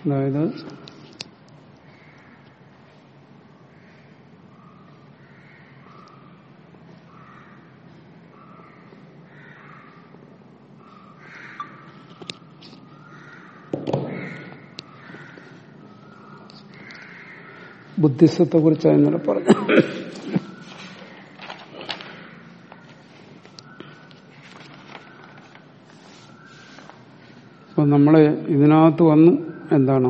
അതായത് ബുദ്ധിസത്തെ കുറിച്ചാണ് ഇന്നലെ പറഞ്ഞു അപ്പൊ നമ്മള് ഇതിനകത്ത് വന്നു എന്താണ്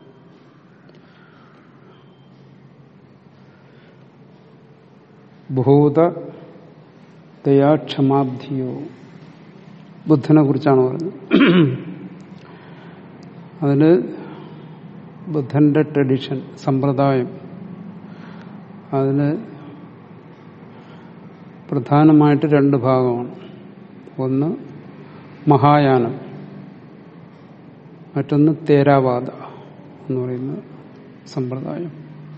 ഭൂത ദയാക്ഷമാബ്ധിയോ ബുദ്ധനെ കുറിച്ചാണ് പറഞ്ഞത് അതില് ബുദ്ധന്റെ ട്രഡിഷൻ സമ്പ്രദായം അതിന് പ്രധാനമായിട്ട് രണ്ട് ഭാഗമാണ് ഒന്ന് മഹായാനം മറ്റൊന്ന് തേരാവാദ എന്ന് പറയുന്ന സമ്പ്രദായം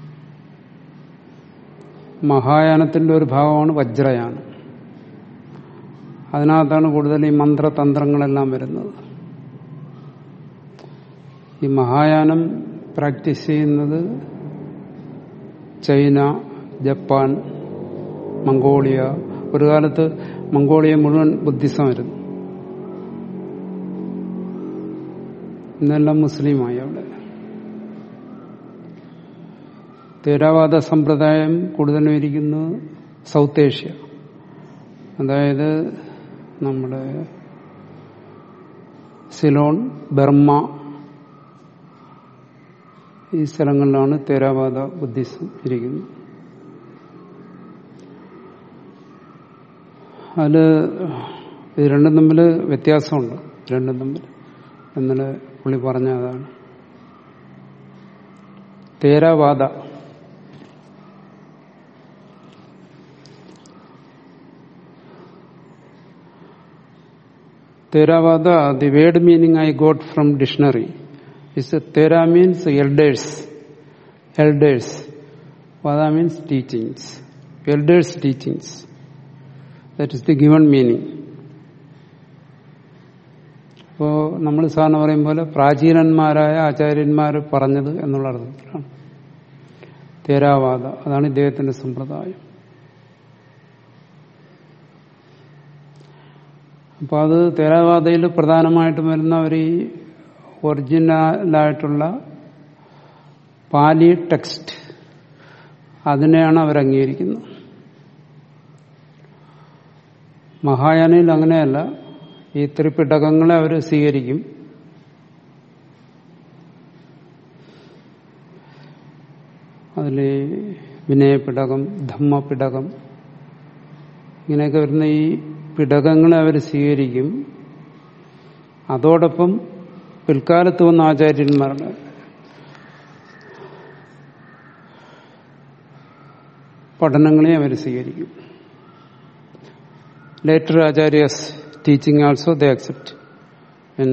മഹായാനത്തിന്റെ ഒരു ഭാഗമാണ് വജ്രയാനം അതിനകത്താണ് കൂടുതൽ ഈ മന്ത്രതന്ത്രങ്ങളെല്ലാം വരുന്നത് ഈ മഹായാനം പ്രാക്ടീസ് ചെയ്യുന്നത് ചൈന ജപ്പാൻ മംഗോളിയ ഒരു കാലത്ത് മംഗോളിയ മുഴുവൻ ബുദ്ധിസമായിരുന്നു ഇന്നെല്ലാം മുസ്ലിമായി അവിടെ തീരാവാദ സമ്പ്രദായം കൂടുതലും ഇരിക്കുന്നത് സൗത്ത് ഏഷ്യ അതായത് നമ്മുടെ സിലോൺ ബർമ്മ ഈ സ്ഥലങ്ങളിലാണ് തേരാവാദ ബുദ്ധിസം ഇരിക്കുന്നത് അതില് ഇത് രണ്ടും തമ്മിൽ വ്യത്യാസമുണ്ട് രണ്ടും തമ്മിൽ ഇന്നലെ പുള്ളി പറഞ്ഞ അതാണ് Theravada Theravada the word meaning I got from dictionary is thera means elders elders vada means teachings elders teachings that is the given meaning അപ്പോ നമ്മൾ സാധാരണ പറയും പോലെ പ്രാചീനന്മാരായ ആചാര്യന്മാർ പറഞ്ഞത് എന്നുള്ള അർത്ഥത്തിലാണ് തേരാവാദ അതാണ് ഇദ്ദേഹത്തിന്റെ സമ്പ്രദായം അപ്പൊ അത് തേരാവാദയിൽ പ്രധാനമായിട്ടും വരുന്ന ഒരു ഒറിജിനലായിട്ടുള്ള പാലി ടെക്സ്റ്റ് അതിനെയാണ് അവർ അംഗീകരിക്കുന്നത് മഹായാനയിൽ അങ്ങനെയല്ല ഈ ത്രിപിടകങ്ങളെ അവർ സ്വീകരിക്കും അതിൽ വിനയപിടകം ധമ്മപിടകം ഇങ്ങനെയൊക്കെ വരുന്ന ഈ പിടകങ്ങളെ അവർ സ്വീകരിക്കും അതോടൊപ്പം പിൽക്കാലത്ത് വന്ന ആചാര്യന്മാരുടെ പഠനങ്ങളെ അവർ സ്വീകരിക്കും later acharyas teaching also they accept in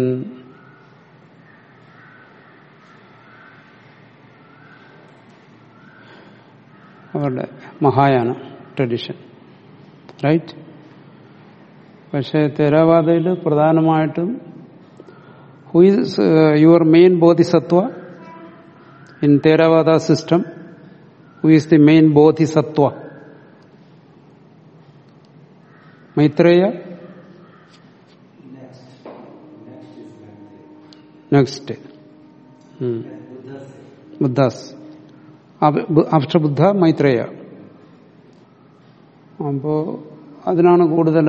അവരുടെ മഹായാന ട്രഡിഷൻ റൈറ്റ് പക്ഷേ തേരാവാദയിൽ പ്രധാനമായിട്ടും who is your main bodhisattva in Theravada system who is the main bodhisattva Maitreya next Buddhas after Buddha Maitreya അപ്പോ അതിനാണ് കൂടുതൽ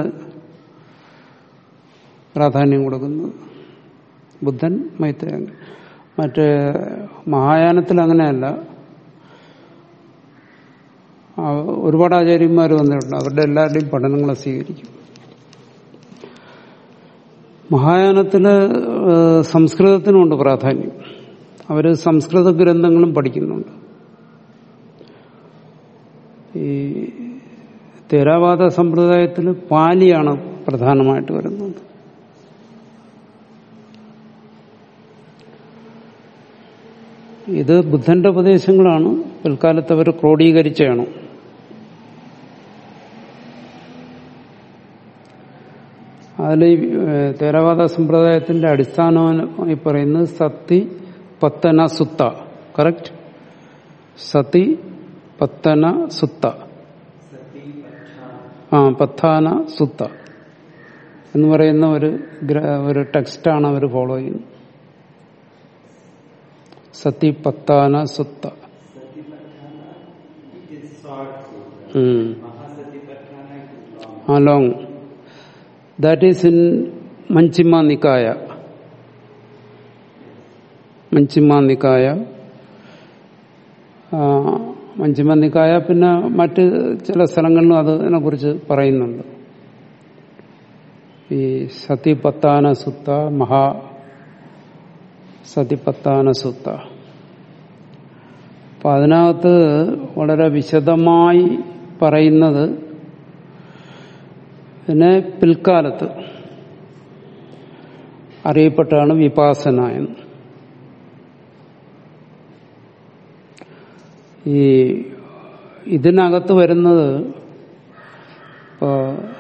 പ്രാധാന്യം കൊടുക്കുന്നത് ബുദ്ധൻ മൈത്രേയ മറ്റ് മഹായാനത്തിൽ അങ്ങനെയല്ല ഒരുപാട് ആചാര്യന്മാർ വന്നിട്ടുണ്ട് അവരുടെ എല്ലാവരുടെയും പഠനങ്ങളെ സ്വീകരിക്കും മഹായാനത്തില് സംസ്കൃതത്തിനുമുണ്ട് പ്രാധാന്യം അവര് സംസ്കൃത ഗ്രന്ഥങ്ങളും പഠിക്കുന്നുണ്ട് ഈ തേരാവാദ സമ്പ്രദായത്തിൽ പാലിയാണ് പ്രധാനമായിട്ട് വരുന്നത് ഇത് ബുദ്ധന്റെ ഉപദേശങ്ങളാണ് പിൽക്കാലത്ത് അവർ ക്രോഡീകരിച്ചാണ് അതിൽ ഈ തേരവാദ സമ്പ്രദായത്തിന്റെ അടിസ്ഥാനമായി പറയുന്നത് സത്തി പത്തന സുത്ത കറക്റ്റ് സതി പത്തന സുത്ത ആ പത്താന സുത്ത എന്ന് പറയുന്ന ഒരു ഗ്ര- ഒരു ടെക്സ്റ്റാണ് അവർ ഫോളോ ചെയ്യുന്നത് sati പത്താന Sutta um. Ah long that is in Majjhima Nikaya Majjhima Nikaya ah, Majjhima നിക്കായ പിന്നെ മറ്റ് ചില സ്ഥലങ്ങളിലും അതിനെ കുറിച്ച് പറയുന്നുണ്ട് ഈ സതിപത്താന സുത്ത മഹാ സതിപത്താന സുത്ത അപ്പൊ അതിനകത്ത് വളരെ വിശദമായി പറയുന്നത് പിന്നെ പിൽക്കാലത്ത് അറിയപ്പെട്ടാണ് വിപാസന എന്ന് ഈ ഇതിനകത്ത് വരുന്നത് ഇപ്പോ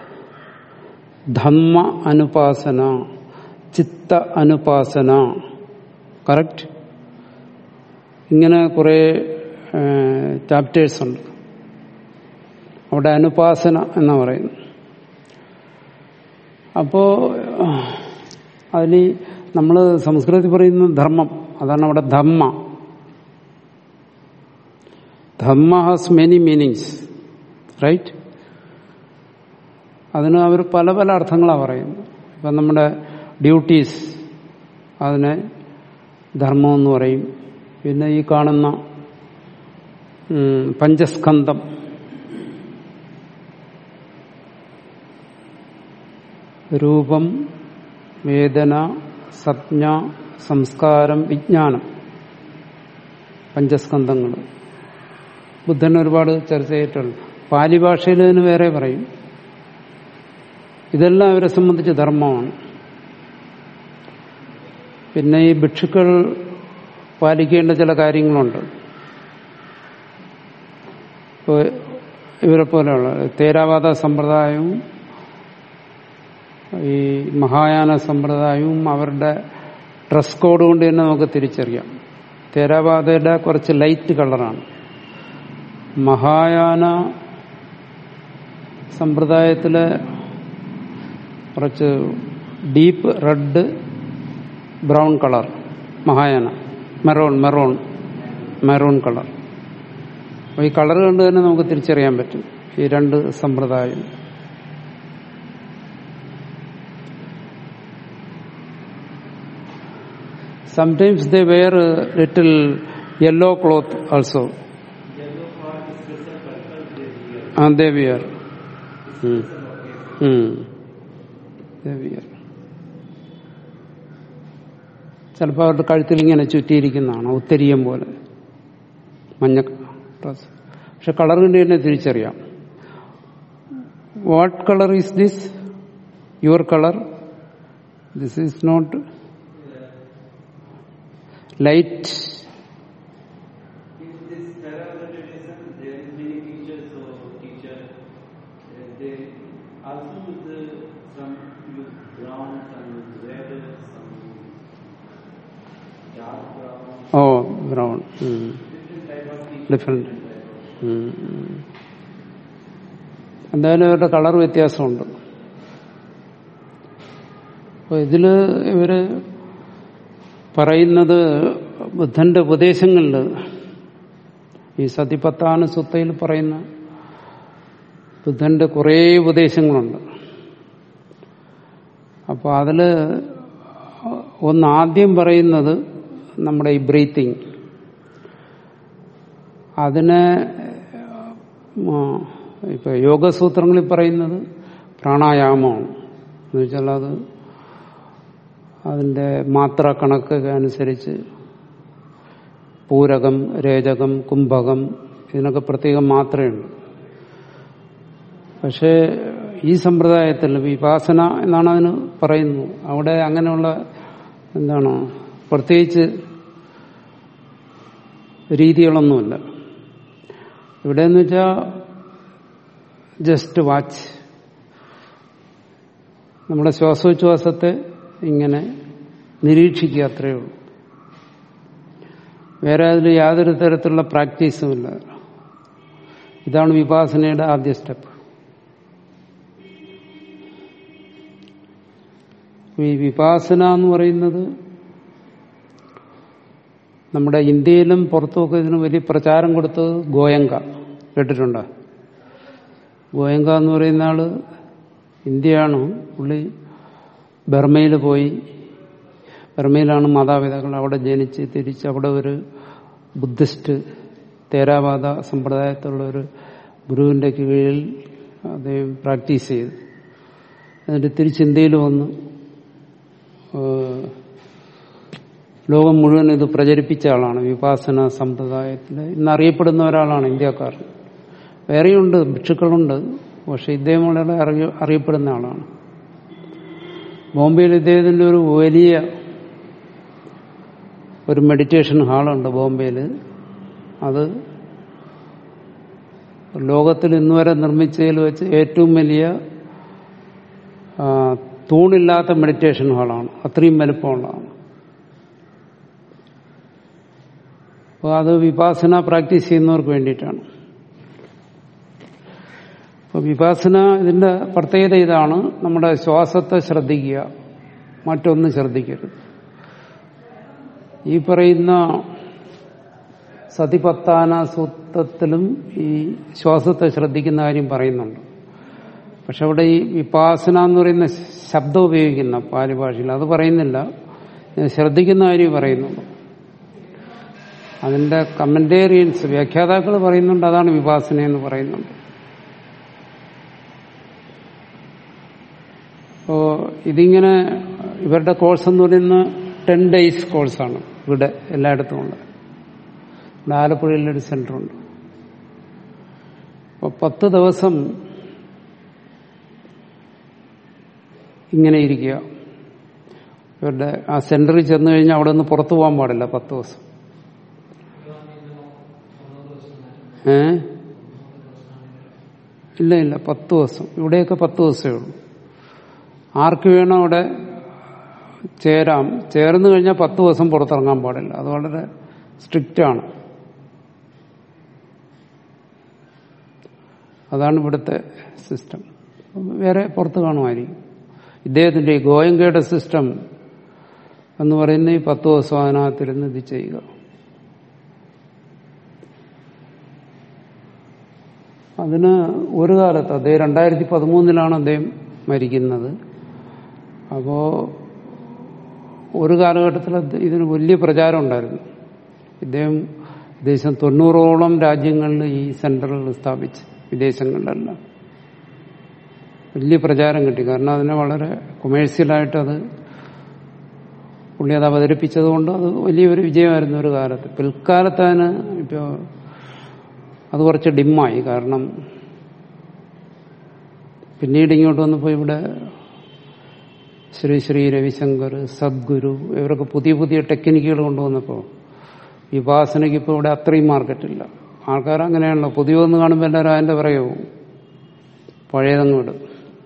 ധമ്മ അനുപാസന ചിത്ത അനുപാസന കറക്റ്റ് ഇങ്ങനെ കുറെ ചാപ്റ്റേഴ്സ് ഉണ്ട് അവിടെ അനുപാസന എന്ന് പറയുന്നു അപ്പോ അതിൽ നമ്മൾ സംസ്കൃതത്തിൽ പറയുന്ന ധർമ്മം അതാണ് അവിടെ dhamma dhamma has many meanings right അതിന് അവർ പല പല അർത്ഥങ്ങളാണ് പറയുന്നത് ഇപ്പം നമ്മുടെ ഡ്യൂട്ടീസ് അതിനെ ധർമ്മം എന്ന് പറയും പിന്നെ ഈ കാണുന്ന ഉം, പഞ്ചസ്കന്ധം രൂപം വേദന സജ്ഞ സംസ്കാരം വിജ്ഞാനം പഞ്ചസ്കന്ധങ്ങൾ ബുദ്ധൻ ഒരുപാട് ചർച്ച ചെയ്തിട്ടുണ്ട് പാലി ഭാഷയിൽ ഇതിന് വേറെ പറയും ഇതെല്ലാം അവരെ സംബന്ധിച്ച് ധർമ്മമാണ് പിന്നെ ഈ ഭിക്ഷുക്കൾ പാലിക്കേണ്ട ചില കാര്യങ്ങളുണ്ട് ഇപ്പോൾ ഇവരെ പോലെയുള്ള തേരാവാദ സമ്പ്രദായവും ഈ മഹായാന സമ്പ്രദായവും അവരുടെ ഡ്രസ് കോഡ് കൊണ്ട് തന്നെ നമുക്ക് തിരിച്ചറിയാം തേരാവാദയുടെ കുറച്ച് ലൈറ്റ് കളറാണ് മഹായാന സമ്പ്രദായത്തിലെ കുറച്ച് deep red brown colour Mahayana maroon maroon maroon colour അപ്പോൾ ഈ കളർ കണ്ട് തന്നെ നമുക്ക് തിരിച്ചറിയാൻ പറ്റും ഈ രണ്ട് സമ്പ്രദായം sometimes they wear little yellow cloth also ah they wear they wear ചിലപ്പോൾ അവരുടെ കഴുത്തിൽ ഇങ്ങനെ ചുറ്റിയിരിക്കുന്നതാണ് ഉത്തരീയം പോലെ മഞ്ഞ ഡ്രസ് പക്ഷെ കളർ കൊണ്ട് തന്നെ തിരിച്ചറിയാം what colour is this your colour this is not light In this Theravada tradition, there is many teachers or teacher. uh, They also with the, some use brown, some use red, some use dark brown. Oh brown Different type of teachers. Different എന്തായാലും അവരുടെ colour വ്യത്യാസമുണ്ട് അപ്പൊ ഇതില് ഇവര് പറയുന്നത് ബുദ്ധന്റെ ഉപദേശങ്ങളിൽ ഈ സതിപത്താന സുത്തയിൽ പറയുന്ന ബുദ്ധന്റെ കുറേ ഉപദേശങ്ങളുണ്ട് അപ്പോൾ അതില് ഒന്ന് ആദ്യം പറയുന്നത് നമ്മുടെ ഈ ബ്രീത്തിങ് അതിനെ ആ, ഇപ്പൊ യോഗസൂത്രങ്ങളിൽ പറയുന്നത് പ്രാണായാമമാണ് എന്ന് വെച്ചാൽ അത് അതിന്റെ മാത്ര കണക്ക് അനുസരിച്ച് പൂരകം രേചകം കുംഭകം ഇതിനൊക്കെ പ്രത്യേകം മാത്രയുണ്ട് പക്ഷേ ഈ സമ്പ്രദായത്തിൽ വിപാസന എന്നാണ് അതിന് പറയുന്നത് അവിടെ അങ്ങനെയുള്ള എന്താണ് പ്രത്യേകിച്ച് രീതികളൊന്നുമില്ല ഇവിടെ എന്ന് വെച്ചാൽ ജസ്റ്റ് വാച്ച് നമ്മുടെ ശ്വാസോച്ഛ്വാസത്തെ ഇങ്ങനെ നിരീക്ഷിക്കുക അത്രയേ ഉള്ളൂ വേറെ അതിൽ യാതൊരു തരത്തിലുള്ള പ്രാക്ടീസും ഇല്ല ഇതാണ് വിപാസനയുടെ ആദ്യ സ്റ്റെപ്പ് ഈ വിപാസന എന്ന് പറയുന്നത് നമ്മുടെ ഇന്ത്യയിലും പുറത്തുമൊക്കെ ഇതിന് വലിയ പ്രചാരം കൊടുത്തത് ഗോയങ്ക കേട്ടിട്ടുണ്ടോ ഗോയങ്ക എന്ന് പറയുന്ന ആള് ഇന്ത്യയാണ് പുള്ളി ബർമയിൽ പോയി ബർമയിലാണ് മാതാപിതാക്കൾ അവിടെ ജനിച്ച് തിരിച്ച് അവിടെ ഒരു ബുദ്ധിസ്റ്റ് തേരാവാദ സമ്പ്രദായത്തിലുള്ള ഒരു ഗുരുവിന്റെ കീഴിൽ അദ്ദേഹം പ്രാക്ടീസ് ചെയ്തു എന്നിട്ട് തിരിച്ച് ഇന്ത്യയിൽ വന്ന് ഏഹ്, ലോകം മുഴുവൻ ഇത് പ്രചരിപ്പിച്ച ആളാണ് വിപാസന സമ്പ്രദായത്തിൽ ഇന്ന് അറിയപ്പെടുന്ന ഒരാളാണ് ഇന്ത്യക്കാർ വേറെയുണ്ട് ഭിക്ഷുക്കളുണ്ട് പക്ഷെ ഇദ്ദേഹം വളരെ അറിയ- അറിയപ്പെടുന്ന ആളാണ് ബോംബെയിൽ ഇദ്ദേഹത്തിന്റെ ഒരു വലിയ ഒരു മെഡിറ്റേഷൻ ഹാളുണ്ട് ബോംബെയിൽ അത് ലോകത്തിൽ ഇന്നുവരെ നിർമ്മിച്ചതിൽ വെച്ച് ഏറ്റവും വലിയ ആ, തൂണില്ലാത്ത മെഡിറ്റേഷൻ ഹാളാണ് അത്രയും വലുപ്പമുള്ളതാണ് അപ്പോൾ അത് വിപാസന പ്രാക്ടീസ് ചെയ്യുന്നവർക്ക് വേണ്ടിയിട്ടാണ് അപ്പോൾ വിപാസന ഇതിന്റെ പ്രത്യേകത ഇതാണ് നമ്മുടെ ശ്വാസത്തെ ശ്രദ്ധിക്കുക മറ്റൊന്നും ശ്രദ്ധിക്കരുത് ഈ പറയുന്ന സതിപത്താന സൂത്രത്തിലും ഈ ശ്വാസത്തെ ശ്രദ്ധിക്കുന്ന കാര്യം പറയുന്നുണ്ട് പക്ഷെ അവിടെ ഈ വിപാസന എന്ന് പറയുന്ന ശബ്ദം ഉപയോഗിക്കുന്ന പാലി ഭാഷയിൽ അത് പറയുന്നില്ല ഇത് ശ്രദ്ധിക്കുന്ന കാര്യം പറയുന്നുള്ളൂ അതിന്റെ കമന്റേറിയൻസ് വ്യാഖ്യാതാക്കൾ പറയുന്നുണ്ട് അതാണ് വിപാസന എന്ന് പറയുന്നുണ്ട് അപ്പോ ഇതിങ്ങനെ ഇവരുടെ കോഴ്സ് എന്ന് പറയുന്ന ടെൻ ഡേയ്സ് കോഴ്സാണ് ഇവിടെ എല്ലായിടത്തും ഉള്ളത് ഇവിടെ ആലപ്പുഴയിലൊരു സെന്ററുണ്ട് അപ്പോൾ പത്ത് ദിവസം ഇങ്ങനെ ഇരിക്കുക ഇവരുടെ ആ സെന്ററിൽ ചെന്ന് കഴിഞ്ഞാൽ അവിടെ നിന്ന് പുറത്തു പോകാൻ പാടില്ല പത്ത് ദിവസം ഏ ഇല്ല ഇല്ല പത്ത് ദിവസം ഇവിടെയൊക്കെ പത്ത് ദിവസമേ ഉള്ളൂ ആർക്ക് വേണോ അവിടെ ചേരാം ചേർന്ന് കഴിഞ്ഞാൽ പത്ത് ദിവസം പുറത്തിറങ്ങാൻ പാടില്ല അത് വളരെ സ്ട്രിക്റ്റ് ആണ് അതാണ് ഇവിടുത്തെ സിസ്റ്റം വേറെ പുറത്ത് കാണുമായിരിക്കും ഇദ്ദേഹത്തിന്റെ ഈ ഗോയങ്കയുടെ സിസ്റ്റം എന്ന് പറയുന്ന ഈ പത്ത് ദിവസം അതിനകത്തിരുന്ന് ഇത് ചെയ്യുക അതിന് ഒരു കാലത്ത് അദ്ദേഹം രണ്ടായിരത്തി പതിമൂന്നിലാണ് അദ്ദേഹം മരിക്കുന്നത് അപ്പോ ഒരു കാലഘട്ടത്തിൽ അത് ഇതിന് വലിയ പ്രചാരം ഉണ്ടായിരുന്നു ഇദ്ദേഹം ഏകദേശം തൊണ്ണൂറോളം രാജ്യങ്ങളിൽ ഈ സെന്ററുകൾ സ്ഥാപിച്ച് വിദേശങ്ങളിലെല്ലാം വലിയ പ്രചാരം കിട്ടി കാരണം അതിനെ വളരെ കൊമേഴ്സ്യലായിട്ട് അത് പുള്ളി അത് അവതരിപ്പിച്ചതുകൊണ്ട് അത് വലിയൊരു വിജയമായിരുന്നു ഒരു കാലത്ത് പിൽക്കാലത്ത് അതിന് ഇപ്പോൾ അത് കുറച്ച് ഡിമ്മായി കാരണം പിന്നീട് ഇങ്ങോട്ട് വന്നപ്പോൾ ഇവിടെ ശ്രീ ശ്രീ രവിശങ്കർ സദ്ഗുരു ഇവരൊക്കെ പുതിയ പുതിയ ടെക്നിക്കുകൾ കൊണ്ടുവന്നപ്പോൾ വിപാസനയ്ക്ക് ഇപ്പോൾ ഇവിടെ അത്രയും മാർക്കറ്റില്ല ആൾക്കാർ അങ്ങനെയാണല്ലോ പുതിയതെന്ന് കാണുമ്പോൾ എല്ലാവരും അതിൻ്റെ പിറകെ പോകും പഴയതങ്ങ് വിടും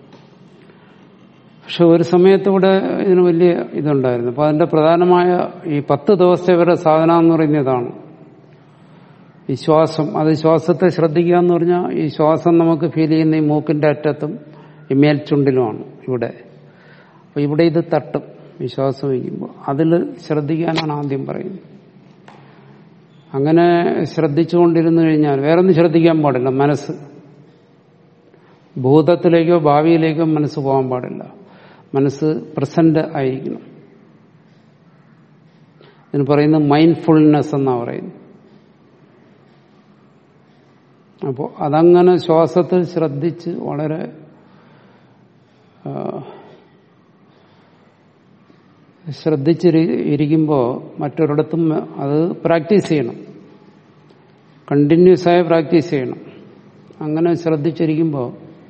പക്ഷെ ഒരു സമയത്ത് ഇവിടെ ഇതിന് വലിയ ഇതുണ്ടായിരുന്നു അപ്പൊ അതിന്റെ പ്രധാനമായ ഈ പത്ത് ദിവസത്തെ ഇവരുടെ സാധന എന്ന് പറയുന്നത് ഇതാണ് ഈ ശ്വാസം അത് ശ്വാസത്തെ ശ്രദ്ധിക്കുക എന്ന് പറഞ്ഞാൽ ഈ ശ്വാസം നമുക്ക് ഫീൽ ചെയ്യുന്ന ഈ മൂക്കിന്റെ അറ്റത്തും ഈ മേൽച്ചുണ്ടിലുമാണ് ഇവിടെ അപ്പൊ ഇവിടെ ഇത് തട്ടും ഈ ശ്വാസം വയ്ക്കുമ്പോൾ അതിൽ ശ്രദ്ധിക്കാനാണ് ആദ്യം പറയുന്നത് അങ്ങനെ ശ്രദ്ധിച്ചുകൊണ്ടിരുന്നു കഴിഞ്ഞാൽ വേറൊന്നും ശ്രദ്ധിക്കാൻ പാടില്ല മനസ്സ് ഭൂതത്തിലേക്കോ ഭാവിയിലേക്കോ മനസ്സ് പോകാൻ പാടില്ല മനസ്സ് പ്രസന്റ് ആയിരിക്കണം ഇതിന് പറയുന്നത് മൈൻഡ്ഫുൾനെസ് എന്നാ പറയുന്നത് അപ്പോൾ അതങ്ങനെ ശ്വാസത്തിൽ ശ്രദ്ധിച്ച് വളരെ ശ്രദ്ധിച്ചിരിക്കുമ്പോൾ മറ്റൊരിടത്തും അത് പ്രാക്ടീസ് ചെയ്യണം കണ്ടിന്യൂസ് ആയി പ്രാക്ടീസ് ചെയ്യണം അങ്ങനെ ശ്രദ്ധിച്ചിരിക്കുമ്പോൾ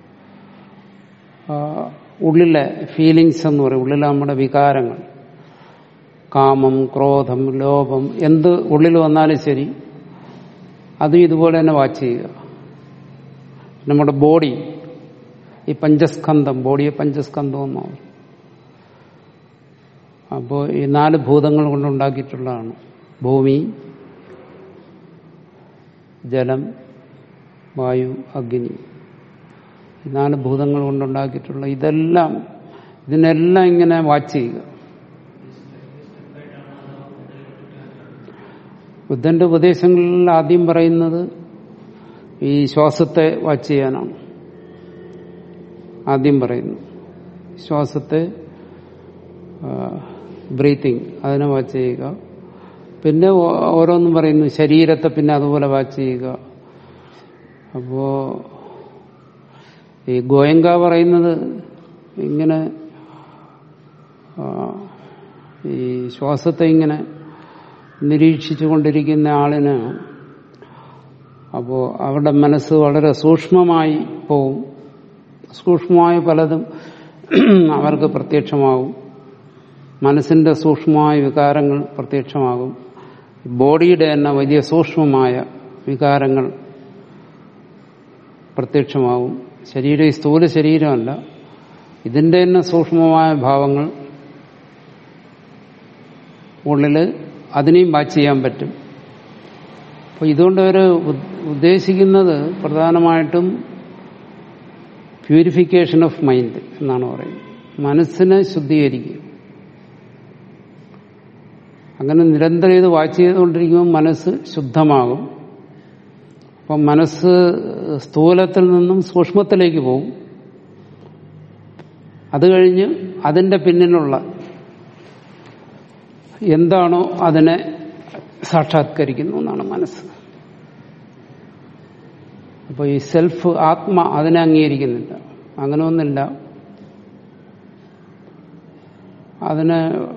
ഉള്ളിലെ ഫീലിങ്സ് എന്ന് പറയും ഉള്ളിലെ നമ്മുടെ വികാരങ്ങൾ കാമം ക്രോധം ലോഭം എന്ത് ഉള്ളിൽ വന്നാലും ശരി അതും ഇതുപോലെ തന്നെ വാച്ച് ചെയ്യുക നമ്മുടെ ബോഡി ഈ പഞ്ചസ്കന്ധം ബോഡിയെ പഞ്ചസ്കന്ധം എന്നാണ് അപ്പോൾ ഈ നാല് ഭൂതങ്ങൾ കൊണ്ടുണ്ടാക്കിയിട്ടുള്ളതാണ് ഭൂമി ജലം വായു അഗ്നി ഈ നാല് ഭൂതങ്ങൾ കൊണ്ടുണ്ടാക്കിയിട്ടുള്ള ഇതെല്ലാം ഇതിനെല്ലാം ഇങ്ങനെ വാച്ച് ചെയ്യുക ബുദ്ധന്റെ ഉപദേശങ്ങളിൽ ആദ്യം പറയുന്നത് ഈ ശ്വാസത്തെ വാച്ച് ചെയ്യാനാണ് ആദ്യം പറയുന്നു ശ്വാസത്തെ ബ്രീത്തിങ് അതിനെ വാച്ച് ചെയ്യുക പിന്നെ ഓ- ഓരോന്നും പറയുന്നു ശരീരത്തെ പിന്നെ അതുപോലെ വാച്ച് ചെയ്യുക അപ്പോ ഈ ഗോയങ്ക പറയുന്നത് ഇങ്ങനെ ആ, ഈ ശ്വാസത്തെ ഇങ്ങനെ നിരീക്ഷിച്ചു കൊണ്ടിരിക്കുന്ന ആളിന് അപ്പോൾ അവരുടെ മനസ്സ് വളരെ സൂക്ഷ്മമായി പോവും സൂക്ഷ്മമായ പലതും അവർക്ക് പ്രത്യക്ഷമാവും മനസ്സിന്റെ സൂക്ഷ്മമായ വികാരങ്ങൾ പ്രത്യക്ഷമാകും ബോഡിയുടെ തന്നെ വലിയ സൂക്ഷ്മമായ വികാരങ്ങൾ പ്രത്യക്ഷമാവും ശരീരം ഈ സ്ഥൂല ശരീരമല്ല ഇതിന്റെ തന്നെ സൂക്ഷ്മമായ ഭാവങ്ങൾ ഉള്ളില് അതിനെയും വാച്ച് ചെയ്യാൻ പറ്റും അപ്പോൾ ഇതുകൊണ്ട് അവർ ഉദ്ദേശിക്കുന്നത് പ്രധാനമായിട്ടും പ്യൂരിഫിക്കേഷൻ ഓഫ് മൈൻഡ് എന്നാണ് പറയുന്നത് മനസ്സിനെ ശുദ്ധീകരിക്കുക അങ്ങനെ നിരന്തരം ഇത് വാച്ച് ചെയ്തുകൊണ്ടിരിക്കുമ്പോൾ മനസ്സ് ശുദ്ധമാകും അപ്പം മനസ്സ് സ്ഥൂലത്തിൽ നിന്നും സൂക്ഷ്മത്തിലേക്ക് പോകും അത് കഴിഞ്ഞ് അതിന്റെ പിന്നിലുള്ള എന്താണോ അതിനെ സാക്ഷാത്കരിക്കുന്നു എന്നാണ് മനസ്സ് അപ്പോൾ ഈ സെൽഫ് ആത്മ അതിനെ അംഗീകരിക്കുന്നില്ല അങ്ങനെ ഒന്നില്ല അതിന്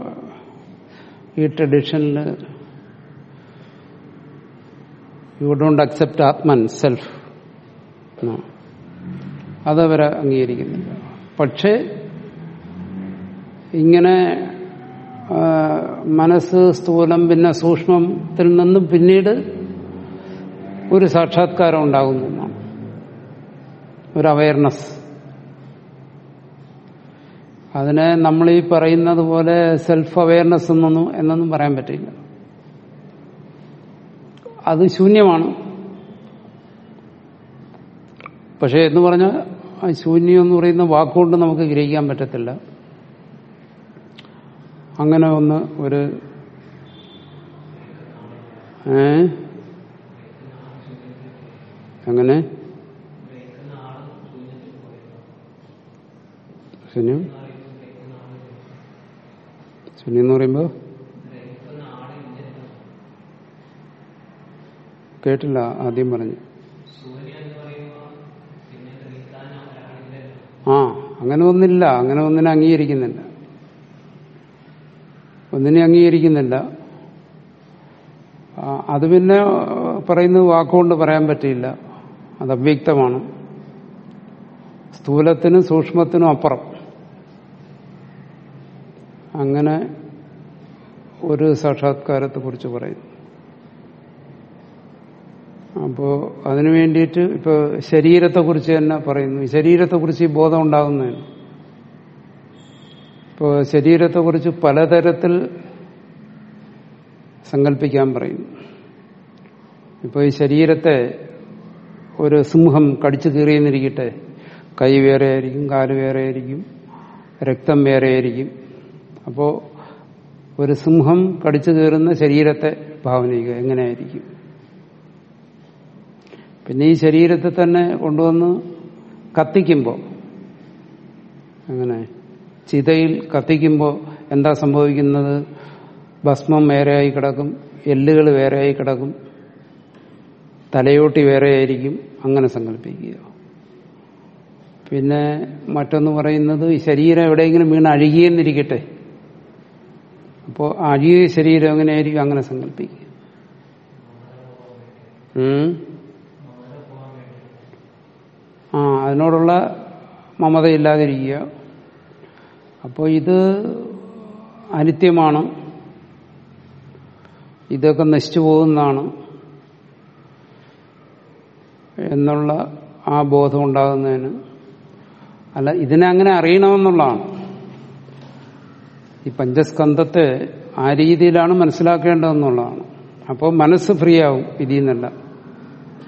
ഈ ട്രഡീഷനിൽ you don't accept atman self അതവരെ അംഗീകരിക്കുന്നില്ല പക്ഷേ ഇങ്ങനെ ആ, മനസ്സ് സ്ഥൂലം പിന്നെ സൂക്ഷ്മത്തിൽ നിന്നും പിന്നീട് ഒരു സാക്ഷാത്കാരം ഉണ്ടാകുന്നു എന്നാണ് ഒരു അവയർനെസ് അതിനെ നമ്മൾ ഈ പറയുന്നത് പോലെ സെൽഫ് അവയർനെസ് എന്നൊന്നും എന്നൊന്നും പറയാൻ പറ്റില്ല അത് ശൂന്യമാണ് പക്ഷെ എന്ന് പറഞ്ഞാൽ ആ ശൂന്യം എന്ന് പറയുന്ന വാക്കുകൊണ്ട് നമുക്ക് ഗ്രഹിക്കാൻ പറ്റത്തില്ല അങ്ങനെ ഒന്ന് ഒരു ഏ അങ്ങനെ ശൂന്യം ശൂന്യം എന്ന് പറയുമ്പോ കേട്ടില്ല ആദ്യം പറഞ്ഞു ആ അങ്ങനെ ഒന്നില്ല അങ്ങനെ ഒന്നിനെ അംഗീകരിക്കുന്നില്ല ഒന്നിനെ അംഗീകരിക്കുന്നില്ല ആ, അത് പിന്നെ പറയുന്നത് വാക്കുകൊണ്ട് പറയാൻ പറ്റില്ല അത് അവ്യക്തമാണ് സ്ഥൂലത്തിനും സൂക്ഷ്മത്തിനും അപ്പുറം അങ്ങനെ ഒരു സാക്ഷാത്കാരത്തെ കുറിച്ച് പറയുന്നു അപ്പോ അതിനു വേണ്ടിയിട്ട് ഇപ്പൊ ശരീരത്തെക്കുറിച്ച് തന്നെ പറയുന്നു ഈ ശരീരത്തെക്കുറിച്ച് ഈ ബോധം ഉണ്ടാകുന്നതിന് ഇപ്പോൾ ശരീരത്തെക്കുറിച്ച് പലതരത്തിൽ സങ്കല്പിക്കാൻ പറയുന്നു ഇപ്പോൾ ഈ ശരീരത്തെ ഒരു സിംഹം കടിച്ചു കീറിയെന്നിരിക്കട്ടെ കൈ വേറെ ആയിരിക്കും കാല് വേറെ ആയിരിക്കും രക്തം വേറെ ആയിരിക്കും അപ്പോൾ ഒരു സിംഹം കടിച്ചു കീറുന്ന ശരീരത്തെ ഭാവന ചെയ്യുക എങ്ങനെയായിരിക്കും പിന്നെ ഈ ശരീരത്തെ തന്നെ കൊണ്ടുവന്ന് കത്തിക്കുമ്പോൾ അങ്ങനെ ചിതയിൽ കത്തിക്കുമ്പോൾ എന്താ സംഭവിക്കുന്നത് ഭസ്മം വേറെയായി കിടക്കും എല്ലുകൾ വേറെയായി കിടക്കും തലയോട്ടി വേറെയായിരിക്കും അങ്ങനെ സങ്കല്പിക്കുക പിന്നെ മറ്റൊന്ന് പറയുന്നത് ഈ ശരീരം എവിടെയെങ്കിലും വീണ് അഴുകിയെന്നിരിക്കട്ടെ അപ്പോൾ അഴുകിയ ശരീരം എങ്ങനെയായിരിക്കും അങ്ങനെ സങ്കല്പിക്കുക ഉം. ആ അതിനോടുള്ള മമതയില്ലാതിരിക്കുക അപ്പോൾ ഇത് അനിത്യമാണ് ഇതൊക്കെ നശിച്ചു പോകുന്നതാണ് എന്നുള്ള ആ ബോധം ഉണ്ടാകുന്നതിന് അല്ല ഇതിനെ അങ്ങനെ അറിയണമെന്നുള്ളതാണ് ഈ പഞ്ചസ്കന്ധത്തെ ആ രീതിയിലാണ് മനസ്സിലാക്കേണ്ടതെന്നുള്ളതാണ് അപ്പോൾ മനസ്സ് ഫ്രീ ആവും ഇതിൽ നിന്നല്ല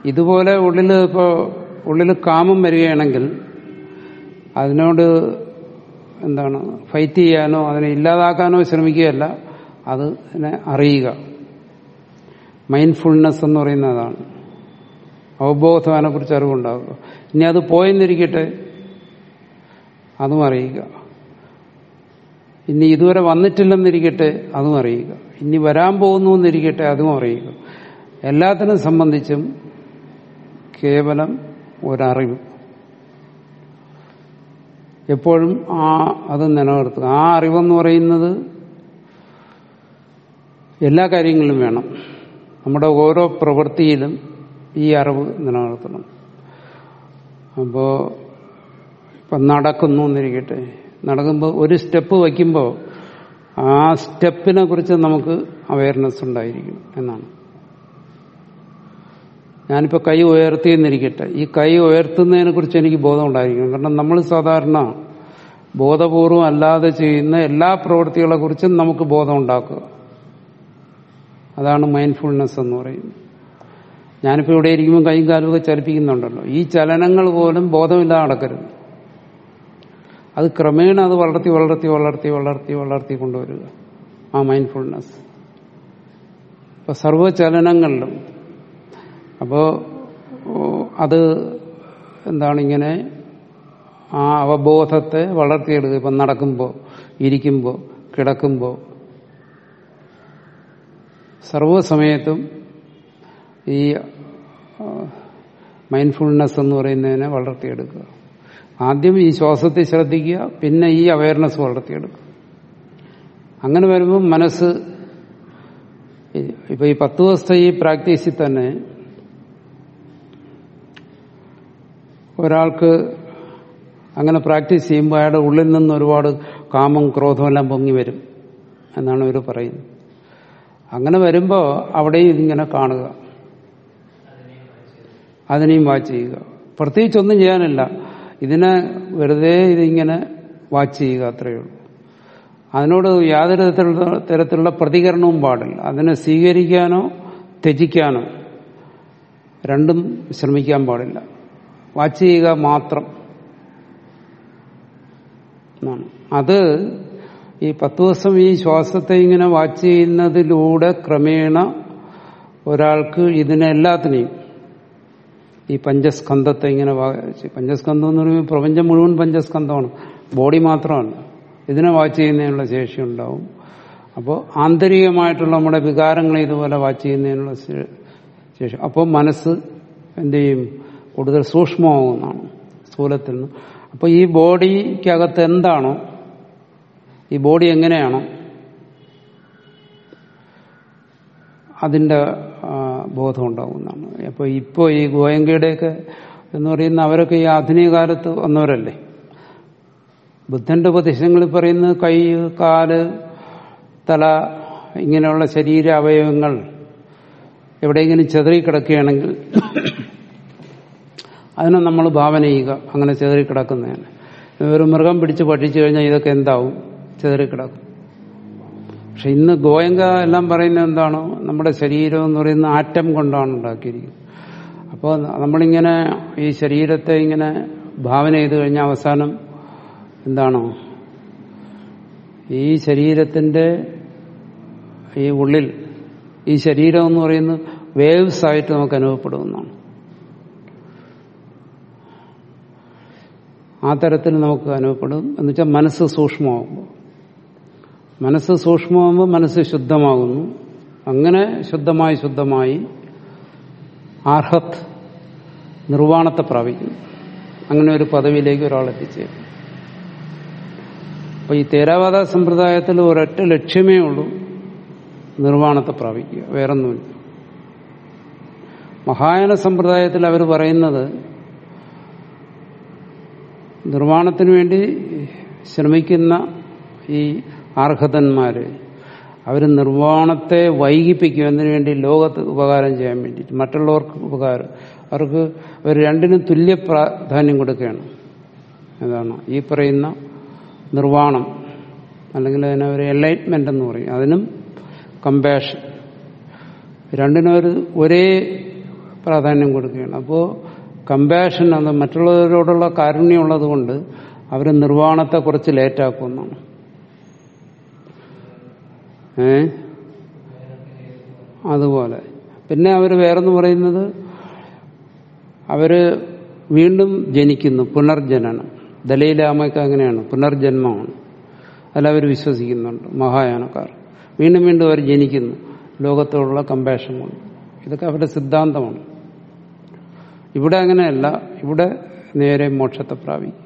ഇതുപോലെ ഉള്ളിൽ ഇപ്പോൾ ഉള്ളിൽ കാമം വരികയാണെങ്കിൽ അതിനോട് എന്താണ് ഫൈറ്റ് ചെയ്യാനോ അതിനെ ഇല്ലാതാക്കാനോ ശ്രമിക്കുകയല്ല അത് അതിനെ അറിയുക മൈൻഡ്ഫുൾനെസ് എന്ന് പറയുന്ന അതാണ് അവബോധം അതിനെക്കുറിച്ച് അറിവുണ്ടാകുക ഇനി അത് പോയെന്നിരിക്കട്ടെ അതും അറിയുക ഇനി ഇതുവരെ വന്നിട്ടില്ലെന്നിരിക്കട്ടെ അതും അറിയുക ഇനി വരാൻ പോകുന്നു എന്നിരിക്കട്ടെ അതും അറിയുക എല്ലാത്തിനും സംബന്ധിച്ചും കേവലം ഒരറിവ് എപ്പോഴും ആ അത് നിലനിർത്തുക ആ അറിവെന്ന് പറയുന്നത് എല്ലാ കാര്യങ്ങളിലും വേണം നമ്മുടെ ഓരോ പ്രവൃത്തിയിലും ഈ അറിവ് നിലനിർത്തണം അപ്പോൾ ഇപ്പം നടക്കുന്നു എന്നിരിക്കട്ടെ നടക്കുമ്പോൾ ഒരു സ്റ്റെപ്പ് വയ്ക്കുമ്പോൾ ആ സ്റ്റെപ്പിനെ കുറിച്ച് നമുക്ക് അവയർനെസ് ഉണ്ടായിരിക്കും എന്നാണ് ഞാനിപ്പോൾ കൈ ഉയർത്തിയെന്നിരിക്കട്ടെ ഈ കൈ ഉയർത്തുന്നതിനെ കുറിച്ച് എനിക്ക് ബോധം ഉണ്ടായിരിക്കണം കാരണം നമ്മൾ സാധാരണ ബോധപൂർവം അല്ലാതെ ചെയ്യുന്ന എല്ലാ പ്രവൃത്തികളെ കുറിച്ചും നമുക്ക് ബോധം ഉണ്ടാക്കുക അതാണ് മൈൻഡ്ഫുൾനെസ് എന്ന് പറയുന്നത് ഞാനിപ്പോൾ ഇവിടെ ഇരിക്കുമ്പോൾ കൈയും കാലും ഒക്കെ ചലിപ്പിക്കുന്നുണ്ടല്ലോ ഈ ചലനങ്ങൾ പോലും ബോധമില്ലാതെ നടക്കരുത് അത് ക്രമേണ അത് വളർത്തി വളർത്തി വളർത്തി വളർത്തി വളർത്തി കൊണ്ടുവരിക ആ മൈൻഡ്ഫുൾനെസ് ഇപ്പൊ സർവചലനങ്ങളിലും അപ്പോ അത് എന്താണ് ഇങ്ങനെ ആ അവബോധത്തെ വളർത്തിയെടുക്കുക ഇപ്പം നടക്കുമ്പോൾ ഇരിക്കുമ്പോൾ കിടക്കുമ്പോൾ സർവസമയത്തും ഈ മൈൻഡ്ഫുൾനെസ് എന്ന് പറയുന്നതിനെ വളർത്തിയെടുക്കുക ആദ്യം ഈ ശ്വാസത്തെ ശ്രദ്ധിക്കുക പിന്നെ ഈ അവയർനെസ് വളർത്തിയെടുക്കുക അങ്ങനെ വരുമ്പോൾ മനസ്സ് ഇപ്പൊ ഈ പത്ത് ദിവസത്തെ ഈ പ്രാക്ടീസിൽ തന്നെ ഒരാൾക്ക് അങ്ങനെ പ്രാക്ടീസ് ചെയ്യുമ്പോൾ അയാളുടെ ഉള്ളിൽ നിന്ന് ഒരുപാട് കാമം ക്രോധം എല്ലാം പൊങ്ങി വരും എന്നാണ് ഇവർ പറയുന്നത് അങ്ങനെ വരുമ്പോൾ അവിടെയും ഇതിങ്ങനെ കാണുക അതിനെയും വാച്ച് ചെയ്യുക പ്രത്യേകിച്ചൊന്നും ചെയ്യാനില്ല ഇതിനെ വെറുതെ ഇതിങ്ങനെ വാച്ച് ചെയ്യുക അത്രയേ ഉള്ളൂ അതിനോട് യാതൊരു തരത്തിലുള്ള തരത്തിലുള്ള പ്രതികരണവും പാടില്ല അതിനെ സ്വീകരിക്കാനോ ത്യജിക്കാനോ രണ്ടും ശ്രമിക്കാൻ പാടില്ല വാച്ച് ചെയ്യുക മാത്രം എന്നാണ് അത് ഈ പത്ത് ദിവസം ഈ ശ്വാസത്തെ ഇങ്ങനെ വാച്ച് ചെയ്യുന്നതിലൂടെ ക്രമേണ ഒരാൾക്ക് ഇതിനെ എല്ലാത്തിനെയും ഈ പഞ്ചസ്കന്ധത്തെ ഇങ്ങനെ വാച്ച് പഞ്ചസ്കന്ധം എന്ന് പറയുമ്പോൾ പ്രപഞ്ചം മുഴുവൻ പഞ്ചസ്കന്ധമാണ് ബോഡി മാത്രമല്ല ഇതിനെ വാച്ച് ചെയ്യുന്നതിനുള്ള ശേഷി ഉണ്ടാവും അപ്പോൾ ആന്തരികമായിട്ടുള്ള നമ്മുടെ വികാരങ്ങളെ ഇതുപോലെ വാച്ച് ചെയ്യുന്നതിനുള്ള ശേഷി അപ്പോൾ മനസ്സ് എന്ത് ചെയ്യും കൂടുതൽ സൂക്ഷ്മമാകുന്നതാണ് സ്ഥൂലത്തിൽ നിന്ന് അപ്പോൾ ഈ ബോഡിക്കകത്ത് എന്താണോ ഈ ബോഡി എങ്ങനെയാണോ അതിൻ്റെ ബോധം ഉണ്ടാകുന്നതാണ് അപ്പോൾ ഇപ്പോൾ ഈ ഗോയങ്കയുടെയൊക്കെ എന്ന് പറയുന്ന അവരൊക്കെ ഈ ആധുനിക കാലത്ത് വന്നവരല്ലേ ബുദ്ധന്റെ ഉപദേശങ്ങളിൽ പറയുന്നത് കൈ കാല് തല ഇങ്ങനെയുള്ള ശരീര അവയവങ്ങൾ എവിടെയെങ്കിലും ചെതറിക്കിടക്കുകയാണെങ്കിൽ അതിനെ നമ്മൾ ഭാവന ചെയ്യുക അങ്ങനെ ചെതറിക്കിടക്കുന്നതിന് ഒരു മൃഗം പിടിച്ച് പഠിച്ചു കഴിഞ്ഞാൽ ഇതൊക്കെ എന്താവും ചെതറിക്കിടക്കും പക്ഷെ ഇന്ന് ഗോയങ്ക എല്ലാം പറയുന്നത് എന്താണോ നമ്മുടെ ശരീരം എന്ന് പറയുന്ന ആറ്റം കൊണ്ടാണ് ഉണ്ടാക്കിയിരിക്കുന്നത് അപ്പോൾ നമ്മളിങ്ങനെ ഈ ശരീരത്തെ ഇങ്ങനെ ഭാവന ചെയ്ത് കഴിഞ്ഞാൽ അവസാനം എന്താണോ ഈ ശരീരത്തിന്റെ ഈ ഉള്ളിൽ ഈ ശരീരം എന്ന് പറയുന്നത് വേവ്സ് ആയിട്ട് നമുക്ക് അനുഭവപ്പെടുന്നതാണ് ആ തരത്തിൽ നമുക്ക് അനുഭവപ്പെടും എന്ന് വെച്ചാൽ മനസ്സ് സൂക്ഷ്മമാകുമ്പോൾ മനസ്സ് സൂക്ഷ്മമാകുമ്പോൾ മനസ്സ് ശുദ്ധമാകുന്നു അങ്ങനെ ശുദ്ധമായി ശുദ്ധമായി ആർഹത്ത് നിർവ്വാണത്തെ പ്രാപിക്കുന്നു അങ്ങനെ ഒരു പദവിയിലേക്ക് ഒരാൾ എത്തിച്ചേരും അപ്പൊ ഈ തേരാവാദ സമ്പ്രദായത്തിൽ ഒരൊറ്റ ലക്ഷ്യമേ ഉള്ളൂ നിർവ്വാണത്തെ പ്രാപിക്കുക വേറൊന്നുമില്ല മഹായാന സമ്പ്രദായത്തിൽ അവർ പറയുന്നത് നിർവ്വാണത്തിന് വേണ്ടി ശ്രമിക്കുന്ന ഈ ആർഹതന്മാര് അവർ നിർവ്വാണത്തെ വൈകിപ്പിക്കും എന്നതിനു വേണ്ടി ലോകത്ത് ഉപകാരം ചെയ്യാൻ വേണ്ടിയിട്ട് മറ്റുള്ളവർക്ക് ഉപകാരം അവർക്ക് അവർ രണ്ടിനും തുല്യ പ്രാധാന്യം കൊടുക്കുകയാണ് അതാണ് ഈ പറയുന്ന നിർവ്വാണം അല്ലെങ്കിൽ അതിനെ ഒരു എൻലൈറ്റ്മെന്റ് എന്ന് പറയും അതിനും കമ്പാഷൻ രണ്ടിനും ഒരു ഒരേ പ്രാധാന്യം കൊടുക്കുകയാണ് അപ്പോൾ കമ്പാഷൻ അത് മറ്റുള്ളവരോടുള്ള കാരുണ്യമുള്ളത് കൊണ്ട് അവർ നിർവ്വാണത്തെ കുറച്ച് ലേറ്റാക്കുമെന്നാണ് ഏ അതുപോലെ പിന്നെ അവർ വേറെന്ന് പറയുന്നത് അവര് വീണ്ടും ജനിക്കുന്നു പുനർജനനം ദലൈലാമയ്ക്ക് അങ്ങനെയാണ് പുനർജന്മമാണ് അതിലവർ വിശ്വസിക്കുന്നുണ്ട് മഹായാനക്കാർ വീണ്ടും വീണ്ടും അവർ ജനിക്കുന്നു ലോകത്തോടുള്ള കമ്പാഷൻ കൊണ്ട് ഇതൊക്കെ അവരുടെ സിദ്ധാന്തമാണ് ഇവിടെ അങ്ങനെയല്ല ഇവിടെ നേരെ മോക്ഷത്തെ പ്രാപിക്കും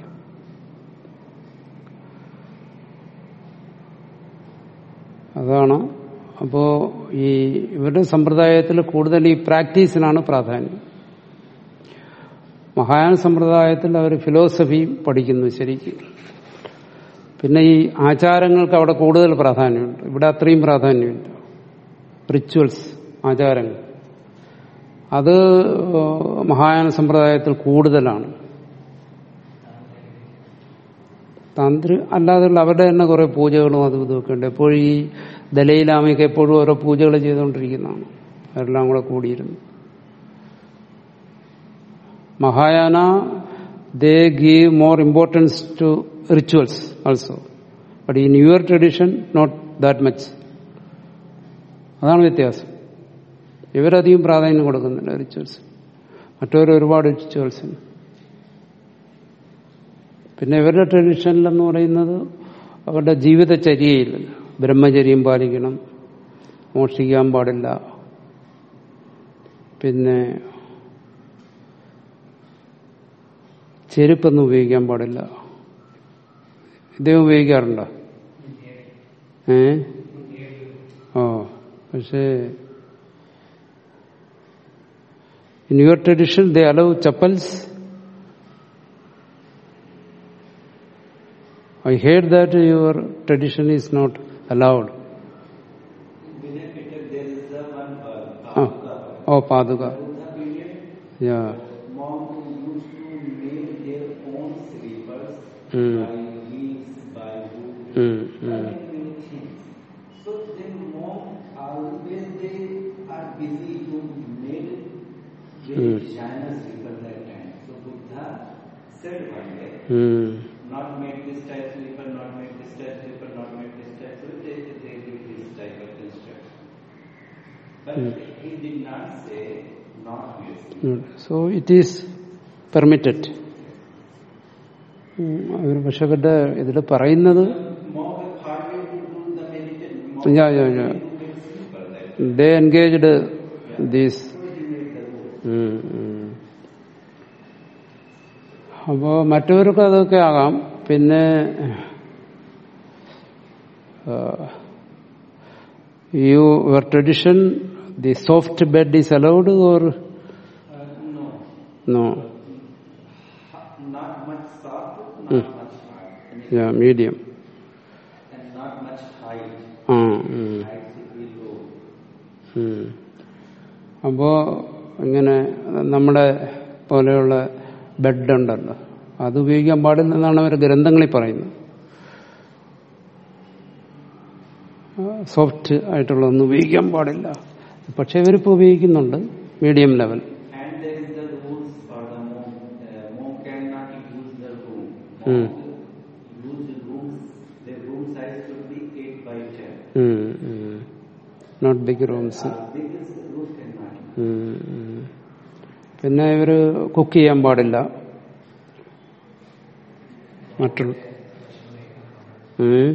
അതാണ് അപ്പോ ഈ ഇവരുടെ സമ്പ്രദായത്തിൽ കൂടുതൽ ഈ പ്രാക്ടീസിനാണ് പ്രാധാന്യം മഹായാന സമ്പ്രദായത്തിൽ അവർ ഫിലോസഫി പഠിക്കുന്നു ശരിക്കും പിന്നെ ഈ ആചാരങ്ങൾക്ക് അവിടെ കൂടുതൽ പ്രാധാന്യമുണ്ട് ഇവിടെ അത്രയും പ്രാധാന്യമില്ല റിച്വൽസ് ആചാരങ്ങൾ അത് മഹായാന സമ്പ്രദായത്തിൽ കൂടുതലാണ് തന്ത്രി അല്ലാതെയുള്ള അവരുടെ തന്നെ കുറെ പൂജകളും അതും ഇതൊക്കെ ഉണ്ട് എപ്പോഴും ഈ ദലയിലാമയ്ക്ക് എപ്പോഴും ഓരോ പൂജകൾ ചെയ്തുകൊണ്ടിരിക്കുന്നതാണ് അവരെല്ലാം കൂടെ കൂടിയിരുന്നു Mahayana they give more importance to rituals also but in your tradition not that much അതാണ് വ്യത്യാസം ഇവരധികം പ്രാധാന്യം കൊടുക്കുന്നില്ല റിച്വൽസ് മറ്റവർ ഒരുപാട് റിച്വൽസിന് പിന്നെ ഇവരുടെ ട്രഡീഷനിലെന്ന് പറയുന്നത് അവരുടെ ജീവിതചര്യയിൽ ബ്രഹ്മചര്യം പാലിക്കണം മോഷ്ടിക്കാൻ പാടില്ല പിന്നെ ചെരുപ്പൊന്നും ഉപയോഗിക്കാൻ പാടില്ല ഇദ്ദേഹം ഉപയോഗിക്കാറുണ്ടോ ഏ ഓ പക്ഷേ in your tradition they allow chappals I heard that your tradition is not allowed. Vinay Pitak, there is a one uh, Oh, Paduka. oh Paduka. Buddha period, Yeah. monks used to make their own slippers Mm. by leaves, by wood, Mm, by mm. many things. So then monks always they are busy to make very Mm. China slipper that time. So Buddha said one day, Mm. not make this type slipper, not make this type slipper, not make this type slipper. They, they give this type of instruction. But Hmm. he did not say not use. Mm. So it is permitted. ഉം, അവർ പക്ഷെ അവരുടെ ഇതിൽ പറയുന്നത് Monk hardly to do the meditation. Yeah, yeah, yeah. To make slipper that. They engaged these So he made the rule. അപ്പോ മറ്റവർക്ക് അതൊക്കെ ആകാം പിന്നെ you your tradition the soft bed is allowed or Uh, no, no not much soft, not Hmm. much hard, and, medium and not much height. ആ Height should be low. അപ്പോ ഇങ്ങനെ നമ്മുടെ പോലെയുള്ള bed ഉണ്ടല്ലോ അത് ഉപയോഗിക്കാൻ പാടില്ലെന്നാണ് അവർ ഗ്രന്ഥങ്ങളിൽ പറയുന്നത് സോഫ്റ്റ് ആയിട്ടുള്ളതൊന്നും ഉപയോഗിക്കാൻ പാടില്ല പക്ഷെ ഇവരിപ്പോ ഉപയോഗിക്കുന്നുണ്ട് medium level And there is the rules for the monk. Uh, monk cannot use the room. Hmm. Monk use the rooms. The room size should be 8 by 10. Not big rooms Uh, biggest room cannot. പിന്നെ ഇവര് cook ചെയ്യാൻ പാടില്ല മറ്റുള്ള ഉം.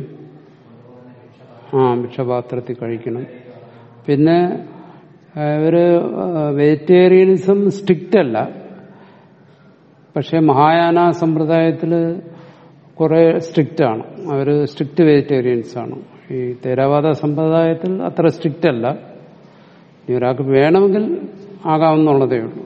ആ ഭിക്ഷപാത്രത്തിൽ കഴിക്കണം പിന്നെ ആ, ഇവര് വെജിറ്റേറിയനിസം സ്ട്രിക്റ്റ് അല്ല പക്ഷെ മഹായാന സമ്പ്രദായത്തിൽ കുറെ സ്ട്രിക്റ്റ് ആണ് അവര് സ്ട്രിക്റ്റ് വെജിറ്റേറിയൻസ് ആണ് ഈ തേരവാദ സമ്പ്രദായത്തിൽ അത്ര സ്ട്രിക്റ്റ് അല്ല ഇനി ഒരാൾക്ക് വേണമെങ്കിൽ ആകാവുന്നുള്ളതേ ഉള്ളൂ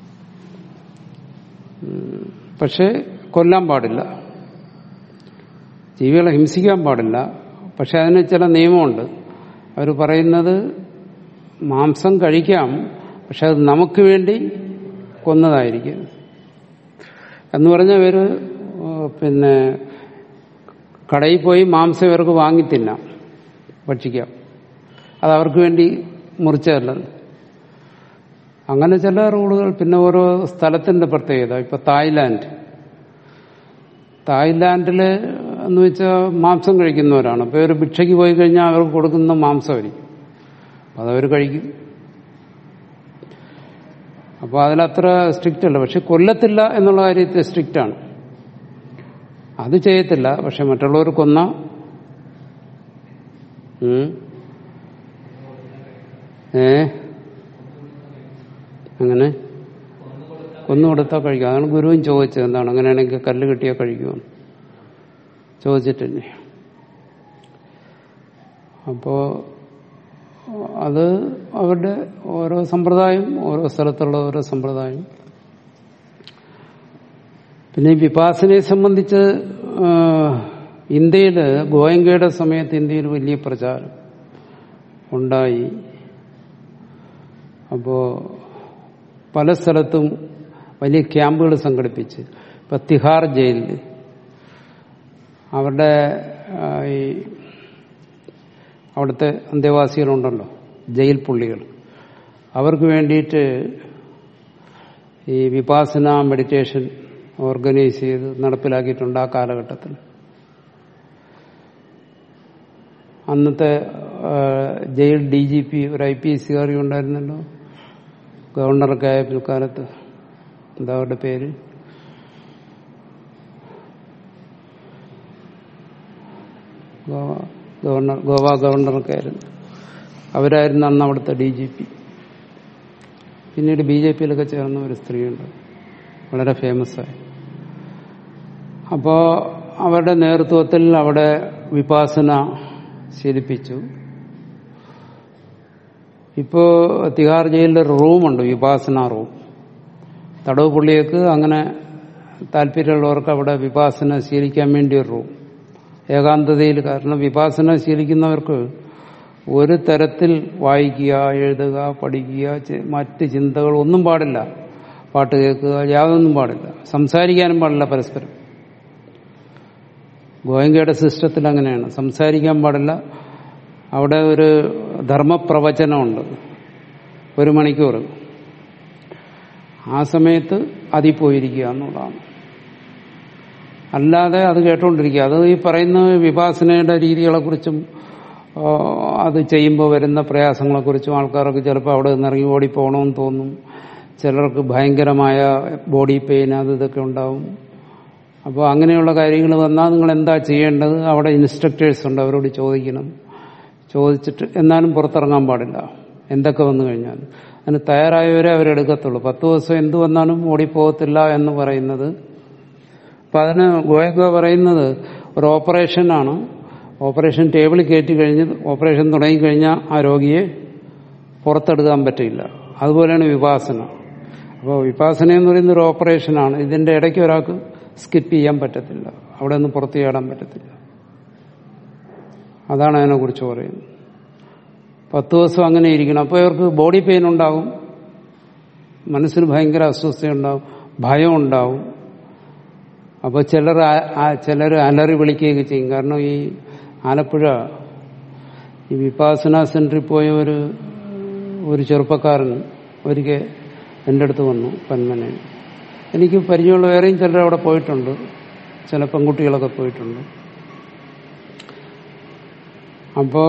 ഉം. പക്ഷെ കൊല്ലാൻ പാടില്ല ജീവികളെ ഹിംസിക്കാൻ പാടില്ല പക്ഷെ അതിന് ചില നിയമമുണ്ട് അവർ പറയുന്നത് മാംസം കഴിക്കാം പക്ഷെ അത് നമുക്ക് വേണ്ടി കൊന്നതായിരിക്കും എന്ന് പറഞ്ഞാൽ ഇവര് ഏഹ്, പിന്നെ കടയിൽ പോയി മാംസം ഇവർക്ക് വാങ്ങി തിന്നാം ഭക്ഷിക്കാം അത് അവർക്ക് വേണ്ടി മുറിച്ചതല്ല അങ്ങനെ ചില റൂളുകൾ പിന്നെ ഓരോ സ്ഥലത്തിന്റെ പ്രത്യേകത ഇപ്പൊ തായ്ലാന്റ് തായ്ലാന്റില് എന്ന് വെച്ചാൽ മാംസം കഴിക്കുന്നവരാണ് അപ്പൊ ഒരു ഭിക്ഷയ്ക്ക് പോയി കഴിഞ്ഞാൽ അവർക്ക് കൊടുക്കുന്ന മാംസമായിരിക്കും അപ്പൊ അതവർ കഴിക്കും അപ്പോൾ അതിലത്ര സ്ട്രിക്റ്റ് അല്ല പക്ഷെ കൊല്ലത്തില്ല എന്നുള്ള കാര്യത്തിൽ സ്ട്രിക്റ്റ് ആണ് അത് ചെയ്യത്തില്ല പക്ഷെ മറ്റുള്ളവർ കൊന്ന ഉം. ഏ അങ്ങനെ കൊന്നു കൊടുത്താൽ കഴിക്കും അതാണ് ഗുരുവും ചോദിച്ചത് എന്താണ് അങ്ങനെയാണെങ്കിൽ കല്ല് കിട്ടിയാൽ കഴിക്കുമെന്ന് ചോദിച്ചിട്ടില്ലേ അപ്പോ അത് അവരുടെ ഓരോ സമ്പ്രദായം ഓരോ സ്ഥലത്തുള്ള ഓരോ സമ്പ്രദായം പിന്നെ ഈ വിപാസനയെ സംബന്ധിച്ച് ഇന്ത്യയിൽ ഗോയങ്കയുടെ സമയത്ത് ഇന്ത്യയിൽ വലിയ പ്രചാരം ഉണ്ടായി അപ്പോ പല സ്ഥലത്തും വലിയ ക്യാമ്പുകൾ സംഘടിപ്പിച്ച് ഇപ്പൊ തിഹാർ ജയിലിൽ അവരുടെ ആ, ഈ അവിടുത്തെ അന്തേവാസികളുണ്ടല്ലോ ജയിൽ പുള്ളികൾ അവർക്ക് വേണ്ടിയിട്ട് ഈ വിപാസന മെഡിറ്റേഷൻ ഓർഗനൈസ് ചെയ്ത് നടപ്പിലാക്കിയിട്ടുണ്ട് ആ കാലഘട്ടത്തിൽ അന്നത്തെ ആ, ജയിൽ ഡി ജി പി ഒരു ഐ പി എസ് കാരി ഉണ്ടായിരുന്നല്ലോ ഗവർണറൊക്കെ ആയ പിൽക്കാലത്ത് എന്താ അവരുടെ പേര് ഗോവ ഗവർണർ ഗോവ ഗവർണറൊക്കെ ആയിരുന്നു അവരായിരുന്നു അന്ന് അവിടുത്തെ ഡി ജി പി പിന്നീട് ബി ജെ പിയിലൊക്കെ ചേർന്ന ഒരു സ്ത്രീയുണ്ട് വളരെ ഫേമസ് ആയി അപ്പോൾ അവരുടെ നേതൃത്വത്തിൽ അവിടെ വിപാസന ശീലിപ്പിച്ചു ഇപ്പോ തിഹാർ ജയിലിൽ ഒരു റൂമുണ്ട് വിപാസന റൂം തടവ് പുള്ളിയേക്ക് അങ്ങനെ താല്പര്യമുള്ളവർക്ക് അവിടെ വിപാസന ശീലിക്കാൻ വേണ്ടി ഒരു റൂം ഏകാന്തതയിൽ കാരണം വിപാസന ശീലിക്കുന്നവർക്ക് ഒരു തരത്തിൽ വായിക്കുക എഴുതുക പഠിക്കുക ചെ- മറ്റ് ചിന്തകൾ ഒന്നും പാടില്ല പാട്ട് കേൾക്കുക യാതൊന്നും പാടില്ല സംസാരിക്കാനും പാടില്ല പരസ്പരം ഗോയങ്കയുടെ സിസ്റ്റത്തിൽ അങ്ങനെയാണ് സംസാരിക്കാൻ പാടില്ല അവിടെ ഒരു ധർമ്മപ്രവചനമുണ്ട് ഒരു മണിക്കൂർ ആ സമയത്ത് അതിൽ പോയിരിക്കുക എന്നുള്ളതാണ് അല്ലാതെ അത് കേട്ടുകൊണ്ടിരിക്കുക അത് ഈ പറയുന്ന വിപാസനയുടെ രീതികളെക്കുറിച്ചും ആ, അത് ചെയ്യുമ്പോൾ വരുന്ന പ്രയാസങ്ങളെക്കുറിച്ചും ആൾക്കാർക്ക് ചിലപ്പോൾ അവിടെ നിന്ന് ഇറങ്ങി ഓടിപ്പോകണമെന്ന് തോന്നും ചിലർക്ക് ഭയങ്കരമായ ബോഡി പെയിൻ അത് ഇതൊക്കെ ഉണ്ടാവും അപ്പോൾ അങ്ങനെയുള്ള കാര്യങ്ങൾ വന്നാൽ നിങ്ങൾ എന്താ ചെയ്യേണ്ടത് അവിടെ ഇൻസ്ട്രക്ടേഴ്സ് ഉണ്ട് അവരോട് ചോദിക്കണം ചോദിച്ചിട്ട് എന്നാലും പുറത്തിറങ്ങാൻ പാടില്ല എന്തൊക്കെ വന്നു കഴിഞ്ഞാൽ അതിന് തയ്യാറായവരെ അവരെടുക്കത്തുള്ളൂ പത്ത് ദിവസം എന്ത് വന്നാലും ഓടിപ്പോകത്തില്ല എന്ന് പറയുന്നത് അപ്പം അതിന് ഗോയക്ക പറയുന്നത് ഒരു ഓപ്പറേഷനാണ് ഓപ്പറേഷൻ ടേബിളിൽ കയറ്റി കഴിഞ്ഞ് ഓപ്പറേഷൻ തുടങ്ങിക്കഴിഞ്ഞാൽ ആ രോഗിയെ പുറത്തെടുക്കാൻ പറ്റില്ല അതുപോലെയാണ് വിപാസന അപ്പോൾ വിപാസന എന്ന് പറയുന്ന ഒരു ഓപ്പറേഷനാണ് ഇതിന്റെ ഇടയ്ക്ക് ഒരാൾക്ക് സ്കിപ്പ് ചെയ്യാൻ പറ്റത്തില്ല അവിടെ നിന്ന് പുറത്തു ചാടാൻ പറ്റത്തില്ല അതാണ് അതിനെക്കുറിച്ച് പറയുന്നത് പത്ത് ദിവസം അങ്ങനെ ഇരിക്കണം അപ്പോൾ ഇവർക്ക് ബോഡി പെയിൻ ഉണ്ടാകും മനസ്സിന് ഭയങ്കര അസ്വസ്ഥയുണ്ടാവും ഭയം ഉണ്ടാവും അപ്പോൾ ചിലർ ചിലർ അലറി വിളിക്കുകയൊക്കെ ചെയ്യും കാരണം ഈ ആലപ്പുഴ ഈ വിപാസന സെന്ററിൽ പോയ ഒരു ഒരു ചെറുപ്പക്കാരൻ ഒരിക്കൽ എൻ്റെ അടുത്ത് വന്നു പന്മനെ എനിക്ക് പരിചയമുള്ള വേറെയും ചിലർ അവിടെ പോയിട്ടുണ്ട് ചില പെൺകുട്ടികളൊക്കെ പോയിട്ടുണ്ട് അപ്പോ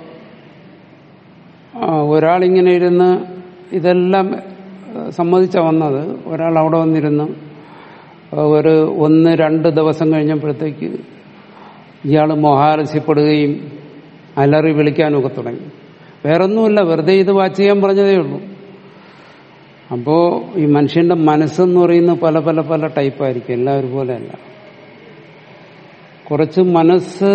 ആ, ഒരാളിങ്ങനെ ഇരുന്ന് ഇതെല്ലാം സമ്മതിച്ച വന്നത് ഒരാൾ അവിടെ വന്നിരുന്ന് ഒരു ഒന്ന് രണ്ട് ദിവസം കഴിഞ്ഞപ്പോഴത്തേക്ക് ഇയാൾ മോഹാലസ്യപ്പെടുകയും അലറി വിളിക്കാനൊക്കെ തുടങ്ങി വേറൊന്നുമില്ല വെറുതെ ഇത് വാച്ച് ചെയ്യാൻ പറഞ്ഞതേ ഉള്ളൂ അപ്പോ ഈ മനുഷ്യന്റെ മനസ്സെന്ന് പറയുന്ന പല പല പല ടൈപ്പായിരിക്കും എല്ലാവരും പോലെയല്ല കുറച്ച് മനസ്സ്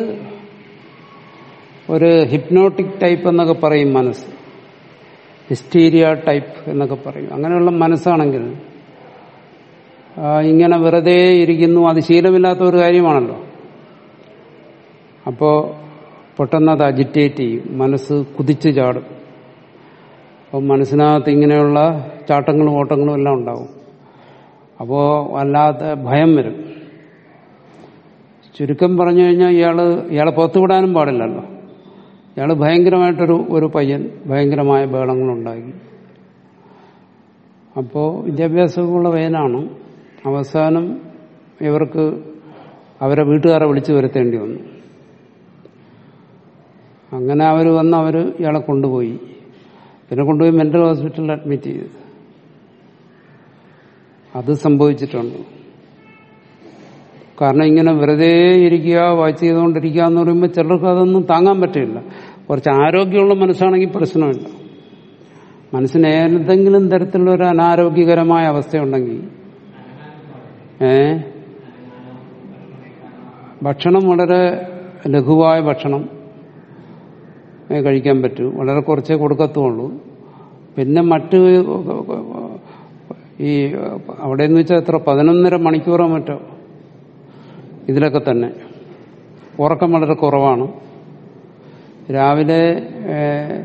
ഒരു ഹിപ്നോട്ടിക് ടൈപ്പ് എന്നൊക്കെ പറയും മനസ്സ് ഹിസ്റ്റീരിയ ടൈപ്പ് എന്നൊക്കെ പറയും അങ്ങനെയുള്ള മനസ്സാണെങ്കിൽ ആ, ഇങ്ങനെ വെറുതെ ഇരിക്കുന്നു അത് ശീലമില്ലാത്ത ഒരു കാര്യമാണല്ലോ അപ്പോ പെട്ടെന്ന് അത് അജിറ്റേറ്റ് ചെയ്യും മനസ്സ് കുതിച്ചു ചാടും അപ്പോൾ മനസ്സിനകത്ത് ഇങ്ങനെയുള്ള ചാട്ടങ്ങളും ഓട്ടങ്ങളും എല്ലാം ഉണ്ടാവും അപ്പോൾ വല്ലാത്ത ഭയം വരും ചുരുക്കം പറഞ്ഞു കഴിഞ്ഞാൽ ഇയാള് ഇയാളെ പുറത്തു വിടാനും പാടില്ലല്ലോ ഇയാള് ഭയങ്കരമായിട്ടൊരു ഒരു പയ്യൻ ഭയങ്കരമായ ബഹളങ്ങളുണ്ടാക്കി അപ്പോൾ വിദ്യാഭ്യാസമൊക്കെയുള്ള വേനാണ് അവസാനം ഇവർക്ക് അവരെ വീട്ടുകാരെ വിളിച്ചു വരുത്തേണ്ടി വന്നു അങ്ങനെ അവർ വന്ന് അവർ ഇയാളെ കൊണ്ടുപോയി പിന്നെ കൊണ്ടുപോയി മെന്റൽ ഹോസ്പിറ്റലിൽ അഡ്മിറ്റ് ചെയ്തു അത് സംഭവിച്ചിട്ടുണ്ട് കാരണം ഇങ്ങനെ വെറുതെ ഇരിക്കുക വാച്ച് ചെയ്തുകൊണ്ടിരിക്കുക എന്ന് പറയുമ്പോൾ ചിലർക്ക് അതൊന്നും താങ്ങാൻ പറ്റില്ല കുറച്ച് ആരോഗ്യമുള്ള മനസ്സാണെങ്കിൽ പ്രശ്നമില്ല മനസ്സിന് ഏതെങ്കിലും തരത്തിലുള്ള ഒരു അനാരോഗ്യകരമായ അവസ്ഥയുണ്ടെങ്കിൽ ഏ ഭക്ഷണം വളരെ ലഘുവായ ഭക്ഷണം ഏ, കഴിക്കാൻ പറ്റൂ വളരെ കുറച്ചേ കൊടുക്കത്തുള്ളൂ പിന്നെ മറ്റ് ഈ അവിടെ എന്ന് വെച്ചാൽ എത്ര പതിനൊന്നര മണിക്കൂറോ മറ്റോ ഇതിലൊക്കെ തന്നെ ഉറക്കം വളരെ കുറവാണ് രാവിലെ ഏഹ്,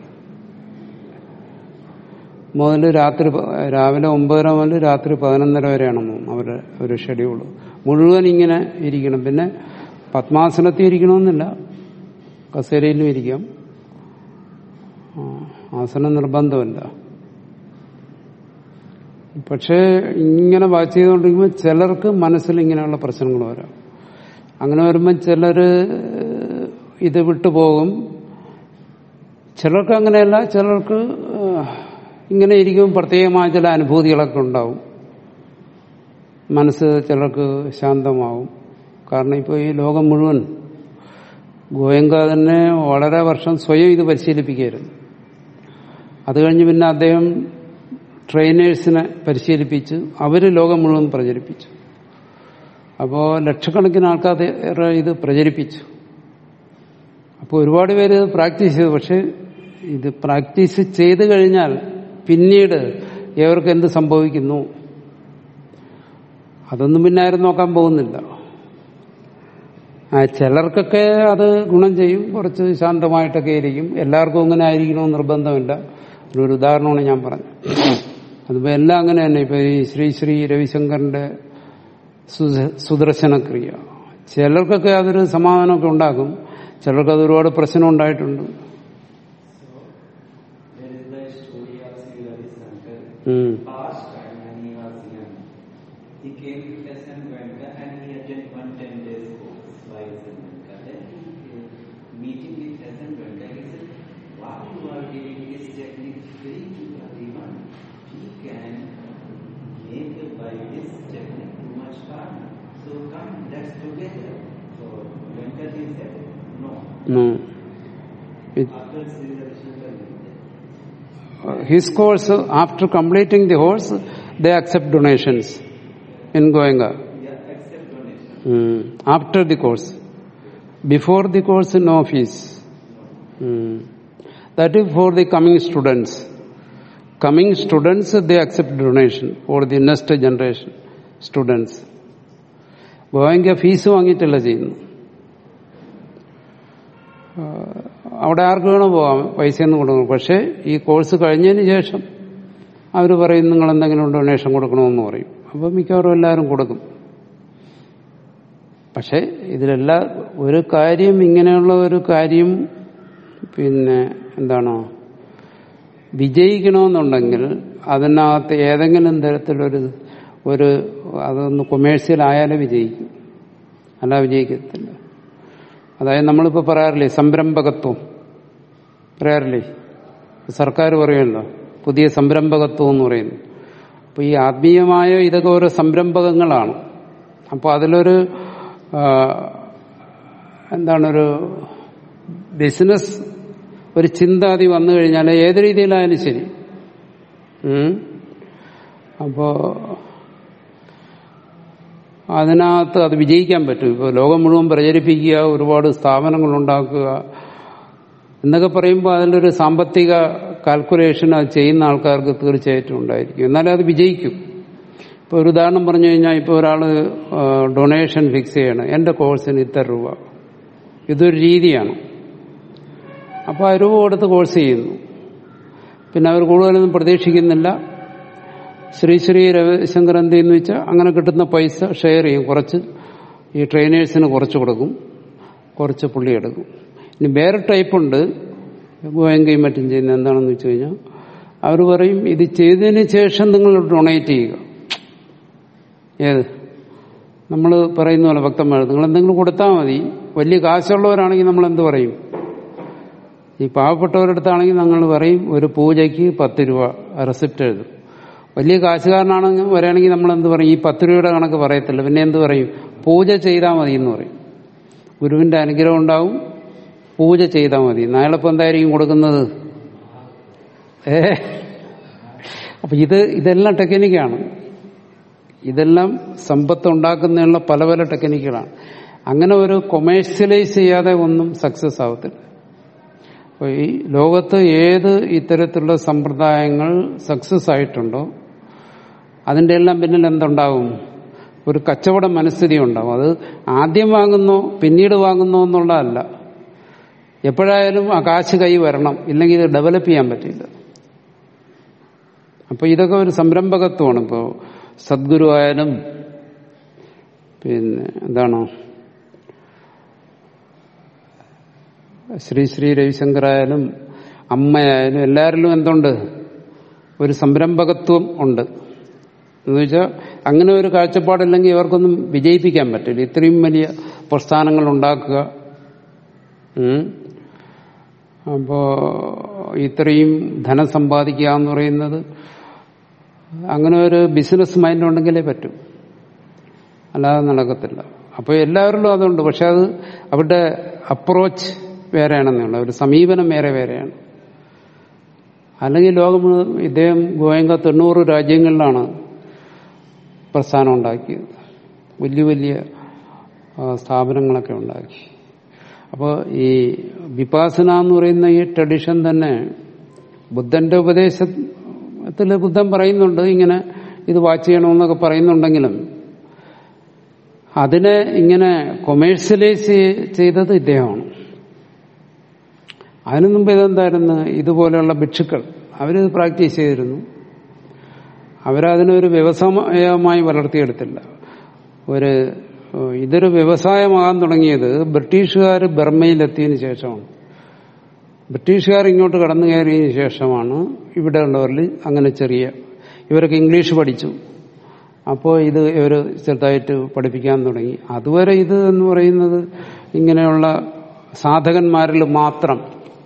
മുതൽ രാത്രി പ- രാവിലെ ഒമ്പതര മുതൽ രാത്രി പതിനൊന്നര വരെയാണ് അവരുടെ ഒരു ഷെഡ്യൂൾ മുഴുവൻ ഇങ്ങനെ ഇരിക്കണം പിന്നെ പത്മാസനത്തിൽ ഇരിക്കണമെന്നില്ല കസേരയിലും ഇരിക്കാം ആ, ആസനം നിർബന്ധമല്ല പക്ഷേ ഇങ്ങനെ വാച്ച് ചെയ്തുകൊണ്ടിരിക്കുമ്പോൾ ചിലർക്ക് മനസ്സിൽ ഇങ്ങനെയുള്ള പ്രശ്നങ്ങൾ വരാം അങ്ങനെ വരുമ്പോൾ ചിലർ ഇത് വിട്ടുപോകും ചിലർക്ക് അങ്ങനെയല്ല ചിലർക്ക് ആ, ഇങ്ങനെ ഇരിക്കുമ്പോൾ പ്രത്യേകമായ ചില അനുഭൂതികളൊക്കെ ഉണ്ടാവും മനസ്സ് ചിലർക്ക് ശാന്തമാവും കാരണം ഇപ്പോൾ ഈ ലോകം മുഴുവൻ ഗോയങ്ക തന്നെ വളരെ വർഷം സ്വയം ഇത് പരിശീലിപ്പിക്കുകയായിരുന്നു അത് കഴിഞ്ഞ് പിന്നെ അദ്ദേഹം ട്രെയിനേഴ്സിനെ പരിശീലിപ്പിച്ച് അവർ ലോകം മുഴുവൻ പ്രചരിപ്പിച്ചു അപ്പോൾ ലക്ഷക്കണക്കിന് ആൾക്കാർ ഇത് പ്രചരിപ്പിച്ചു അപ്പോൾ ഒരുപാട് പേര് ഇത് പ്രാക്ടീസ് ചെയ്തു പക്ഷെ ഇത് പ്രാക്ടീസ് ചെയ്ത് കഴിഞ്ഞാൽ പിന്നീട് ഇവർക്ക് എന്ത് സംഭവിക്കുന്നു അതൊന്നും പിന്നെ ആരും നോക്കാൻ പോകുന്നില്ല ആ ചിലർക്കൊക്കെ അത് ഗുണം ചെയ്യും കുറച്ച് ശാന്തമായിട്ടൊക്കെ ഇരിക്കും എല്ലാവർക്കും അങ്ങനെ ആയിരിക്കണമെന്ന് നിർബന്ധമില്ല ഒരു ഉദാഹരണമാണ് ഞാൻ പറഞ്ഞത് അതിപ്പോ എല്ലാം അങ്ങനെ തന്നെ ഇപ്പൊ ഈ ശ്രീ ശ്രീ രവിശങ്കറിന്റെ സുദ- സുദർശനക്രിയ ചിലർക്കൊക്കെ അതൊരു സമാധാനമൊക്കെ ഉണ്ടാക്കും ചിലർക്ക് അത് ഒരുപാട് പ്രശ്നം ഉണ്ടായിട്ടുണ്ട് There is the story of Sri Ravi Shankar. ഉം. Past time when he was young, he came to SN Goenka and he attended one 10 days course by SN Goenka. Then he, uh, meeting with SN Goenka, he said, what you are giving this technique free to everyone. He can make by this technique too much karma. So come, let's together. So Venkaji said, no. ഉം. It- After Sri Ravi Shankar, his course, after completing the course, they accept donations in Goenga. yeah, accept donation. Mm. After the course. Before the course, no fees. Mm. That is for the coming students. Coming students, they accept donation for the next generation students. ഗോവയ്ക്ക് fees വാങ്ങിയിട്ടല്ല ചെയ്യുന്നു ആ, അവിടെ ആർക്ക് വേണോ പോവാം പൈസയൊന്നും കൊടുക്കണം പക്ഷേ ഈ കോഴ്സ് കഴിഞ്ഞതിന് ശേഷം അവർ പറയും നിങ്ങൾ എന്തെങ്കിലും ഡൊണേഷൻ കൊടുക്കണമെന്ന് പറയും അപ്പോൾ മിക്കവാറും എല്ലാവരും കൊടുക്കും പക്ഷെ ഇതിലെല്ലാ ഒരു കാര്യം ഇങ്ങനെയുള്ള ഒരു കാര്യം പിന്നെ എന്താണ് വിജയിക്കണമെന്നുണ്ടെങ്കിൽ അതിനകത്ത് ഏതെങ്കിലും തരത്തിലൊരു ഒരു അതൊന്ന് കൊമേഴ്സ്യൽ ആയാലേ വിജയിക്കും അല്ല വിജയിക്കത്തില്ല അതായത് നമ്മളിപ്പോൾ പറയാറില്ലേ സംരംഭകത്വം പറയാറില്ലേ സർക്കാർ പറയുമല്ലോ പുതിയ സംരംഭകത്വം എന്ന് പറയുന്നു അപ്പോൾ ഈ ആത്മീയമായ ഇതൊക്കെ ഓരോ സംരംഭകങ്ങളാണ് അപ്പോൾ അതിലൊരു ആ, എന്താണൊരു ബിസിനസ് ഒരു ചിന്താതി വന്നു കഴിഞ്ഞാൽ ഏത് രീതിയിലായാലും ശരി ഉം. അപ്പോ അതിനകത്ത് അത് വിജയിക്കാൻ പറ്റും ഇപ്പോൾ ലോകം മുഴുവൻ പ്രചരിപ്പിക്കുക ഒരുപാട് സ്ഥാപനങ്ങൾ ഉണ്ടാക്കുക എന്നൊക്കെ പറയുമ്പോൾ അതിലൊരു സാമ്പത്തിക കാൽക്കുലേഷൻ അത് ചെയ്യുന്ന ആൾക്കാർക്ക് തീർച്ചയായിട്ടും ഉണ്ടായിരിക്കും എന്നാലേ അത് വിജയിക്കും ഇപ്പോൾ ഒരു ഉദാഹരണം പറഞ്ഞു കഴിഞ്ഞാൽ ഇപ്പോൾ ഒരാൾ ഡൊണേഷൻ ഫിക്സ് ചെയ്യണം എൻ്റെ കോഴ്സിന് ഇത്ര രൂപ ഇതൊരു രീതിയാണ് അപ്പോൾ ആ രൂപ കൊടുത്ത് കോഴ്സ് ചെയ്യുന്നു പിന്നെ അവർ കൂടുതലൊന്നും പ്രതീക്ഷിക്കുന്നില്ല ശ്രീ ശ്രീ രവിശങ്കർ എന്ത് ചെയ്യുന്നു വെച്ചാൽ അങ്ങനെ കിട്ടുന്ന പൈസ ഷെയർ ചെയ്യും കുറച്ച് ഈ ട്രെയിനേഴ്സിന് കുറച്ച് കൊടുക്കും കുറച്ച് പുള്ളി എടുക്കും ഇനി വേറെ ടൈപ്പുണ്ട് ഗോയങ്കയും മറ്റും ചെയ്യുന്നത് എന്താണെന്ന് വെച്ച് കഴിഞ്ഞാൽ അവർ പറയും ഇത് ചെയ്തതിന് ശേഷം നിങ്ങൾ ഡൊണേറ്റ് ചെയ്യുക ഏത് നമ്മൾ പറയുന്ന പോലെ ഭക്തന്മാർ നിങ്ങൾ എന്തെങ്കിലും കൊടുത്താൽ മതി വലിയ കാശുള്ളവരാണെങ്കിൽ നമ്മൾ എന്ത് പറയും ഈ പാവപ്പെട്ടവരടുത്താണെങ്കിൽ നമ്മൾ പറയും ഒരു പൂജയ്ക്ക് പത്ത് രൂപ റെസിപ്റ്റ് എഴുതും വലിയ കാശുകാരനാണെങ്കിൽ വരികയാണെങ്കിൽ നമ്മൾ എന്ത് പറയും ഈ പത്ത് രൂപയുടെ കണക്ക് പറയത്തില്ല പിന്നെ എന്ത് പറയും പൂജ ചെയ്താൽ മതി എന്ന് പറയും ഗുരുവിന്റെ അനുഗ്രഹം ഉണ്ടാവും പൂജ ചെയ്താൽ മതി നാളെപ്പം എന്തായിരിക്കും കൊടുക്കുന്നത് ഏ അപ്പൊ ഇത് ഇതെല്ലാം ടെക്നിക്കാണ് ഇതെല്ലാം സമ്പത്ത് ഉണ്ടാക്കുന്നതിനുള്ള പല പല ടെക്നിക്കുകളാണ് അങ്ങനെ ഒരു കൊമേഴ്സ്യലൈസ് ചെയ്യാതെ ഒന്നും സക്സസ് ആവത്തില്ല അപ്പോൾ ഈ ലോകത്ത് ഏത് ഇത്തരത്തിലുള്ള സമ്പ്രദായങ്ങൾ സക്സസ് ആയിട്ടുണ്ടോ അതിൻ്റെ എല്ലാം പിന്നിൽ എന്തുണ്ടാവും ഒരു കച്ചവട മനസ്ഥിതി ഉണ്ടാവും അത് ആദ്യം വാങ്ങുന്നോ പിന്നീട് വാങ്ങുന്നോ എന്നുള്ളതല്ല എപ്പോഴായാലും ആ കാശ് കൈ വരണം ഇല്ലെങ്കിൽ ഇത് ഡെവലപ്പ് ചെയ്യാൻ പറ്റില്ല അപ്പൊ ഇതൊക്കെ ഒരു സംരംഭകത്വമാണ് ഇപ്പോൾ സദ്ഗുരു ആയാലും പിന്നെ എന്താണോ ശ്രീ ശ്രീ രവിശങ്കറായാലും അമ്മയായാലും എല്ലാവരിലും എന്തുണ്ട് ഒരു സംരംഭകത്വം ഉണ്ട് എന്ന് വെച്ചാൽ അങ്ങനെ ഒരു കാഴ്ചപ്പാടില്ലെങ്കിൽ ഇവർക്കൊന്നും വിജയിപ്പിക്കാൻ പറ്റില്ല ഇത്രയും വലിയ പ്രസ്ഥാനങ്ങൾ ഉണ്ടാക്കുക ഉം. അപ്പോ ഇത്രയും ധനം സമ്പാദിക്കുക എന്ന് പറയുന്നത് അങ്ങനെ ഒരു ബിസിനസ് മൈൻഡ് ഉണ്ടെങ്കിലേ പറ്റൂ അല്ലാതെ നടക്കത്തില്ല അപ്പോൾ എല്ലാവരിലും അതുണ്ട് പക്ഷെ അത് അവരുടെ അപ്രോച്ച് വേറെയാണെന്നേ ഉള്ളൂ ഒരു സമീപനം വേറെ വേറെയാണ് അല്ലെങ്കിൽ ലോകം മുഴുവൻ ഇദ്ദേഹം ഗോയങ്ക തൊണ്ണൂറ് രാജ്യങ്ങളിലാണ് പ്രസ്ഥാനം ഉണ്ടാക്കിയത് വലിയ വലിയ ആ, സ്ഥാപനങ്ങളൊക്കെ ഉണ്ടാക്കി അപ്പോൾ ഈ വിപാസന എന്ന് പറയുന്ന ഈ ട്രഡിഷൻ തന്നെ ബുദ്ധന്റെ ഉപദേശത്തിൽ ബുദ്ധൻ പറയുന്നുണ്ട് ഇങ്ങനെ ഇത് വാച്ച് ചെയ്യണമെന്നൊക്കെ പറയുന്നുണ്ടെങ്കിലും അതിനെ ഇങ്ങനെ കൊമേഴ്സ്യലൈസ് ചെയ്തത് ഇദ്ദേഹമാണ് അതിനു മുമ്പ് ഇതെന്തായിരുന്നു ഇതുപോലെയുള്ള ഭിക്ഷുക്കൾ അവരിത് പ്രാക്ടീസ് ചെയ്തിരുന്നു അവരതിനൊരു വ്യവസായമായി വളർത്തിയെടുത്തില്ല ഒരു ഏഹ്, ഇതൊരു വ്യവസായമാകാൻ തുടങ്ങിയത് ബ്രിട്ടീഷുകാർ ബർമയിലെത്തിയതിനു ശേഷമാണ് ബ്രിട്ടീഷുകാർ ഇങ്ങോട്ട് കടന്നു കയറിയതിനു ശേഷമാണ് ഇവിടെ ഉള്ളവരിൽ അങ്ങനെ ചെറിയ ഇവരൊക്കെ ഇംഗ്ലീഷ് പഠിച്ചു അപ്പോൾ ഇത് ഇവർ ചെറുതായിട്ട് പഠിപ്പിക്കാൻ തുടങ്ങി അതുവരെ ഇത് എന്ന് പറയുന്നത് ഇങ്ങനെയുള്ള സാധകന്മാരിൽ മാത്രം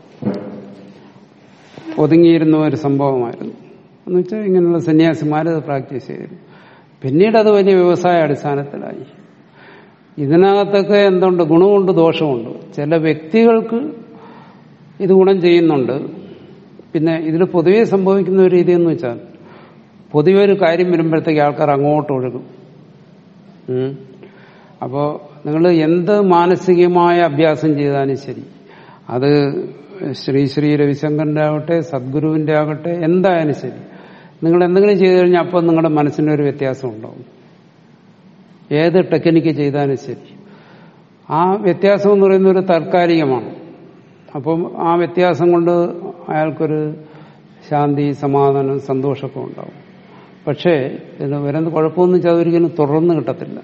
ഒതുങ്ങിയിരുന്ന ഒരു സംഭവമായിരുന്നു എന്ന് വെച്ചാൽ ഇങ്ങനെയുള്ള സന്യാസിമാർ അത് പ്രാക്ടീസ് ചെയ്തിരുന്നു പിന്നീട് അത് വലിയ വ്യവസായ അടിസ്ഥാനത്തിലായി ഇതിനകത്തൊക്കെ എന്തുണ്ട് ഗുണമുണ്ട് ദോഷമുണ്ട് ചില വ്യക്തികൾക്ക് ഇത് ഗുണം ചെയ്യുന്നുണ്ട് പിന്നെ ഇതിൽ പൊതുവെ സംഭവിക്കുന്ന ഒരു രീതി എന്ന് വെച്ചാൽ പൊതുവെ ഒരു കാര്യം വരുമ്പോഴത്തേക്ക് ആൾക്കാർ അങ്ങോട്ട് ഒഴുകും ഉം. അപ്പോ നിങ്ങൾ എന്ത് മാനസികമായ അഭ്യാസം ചെയ്താലും ശരി അത് ശ്രീ ശ്രീ രവിശങ്കറിന്റെ ആകട്ടെ സദ്ഗുരുവിന്റെ ആകട്ടെ എന്തായാലും ശരി നിങ്ങൾ എന്തെങ്കിലും ചെയ്തു കഴിഞ്ഞാൽ അപ്പം നിങ്ങളുടെ മനസ്സിന് ഒരു വ്യത്യാസം ഉണ്ടാവും ഏത് ടെക്നിക്ക് ചെയ്താലും ശരി ആ വ്യത്യാസം എന്ന് പറയുന്നത് ഒരു താൽക്കാലികമാണ് അപ്പം ആ വ്യത്യാസം കൊണ്ട് അയാൾക്കൊരു ശാന്തി സമാധാനം സന്തോഷമൊക്കെ ഉണ്ടാവും പക്ഷേ ഇതിന് വരുന്ന കുഴപ്പമൊന്നും വെച്ചാൽ ഒരിക്കലും തുടർന്ന് കിട്ടത്തില്ല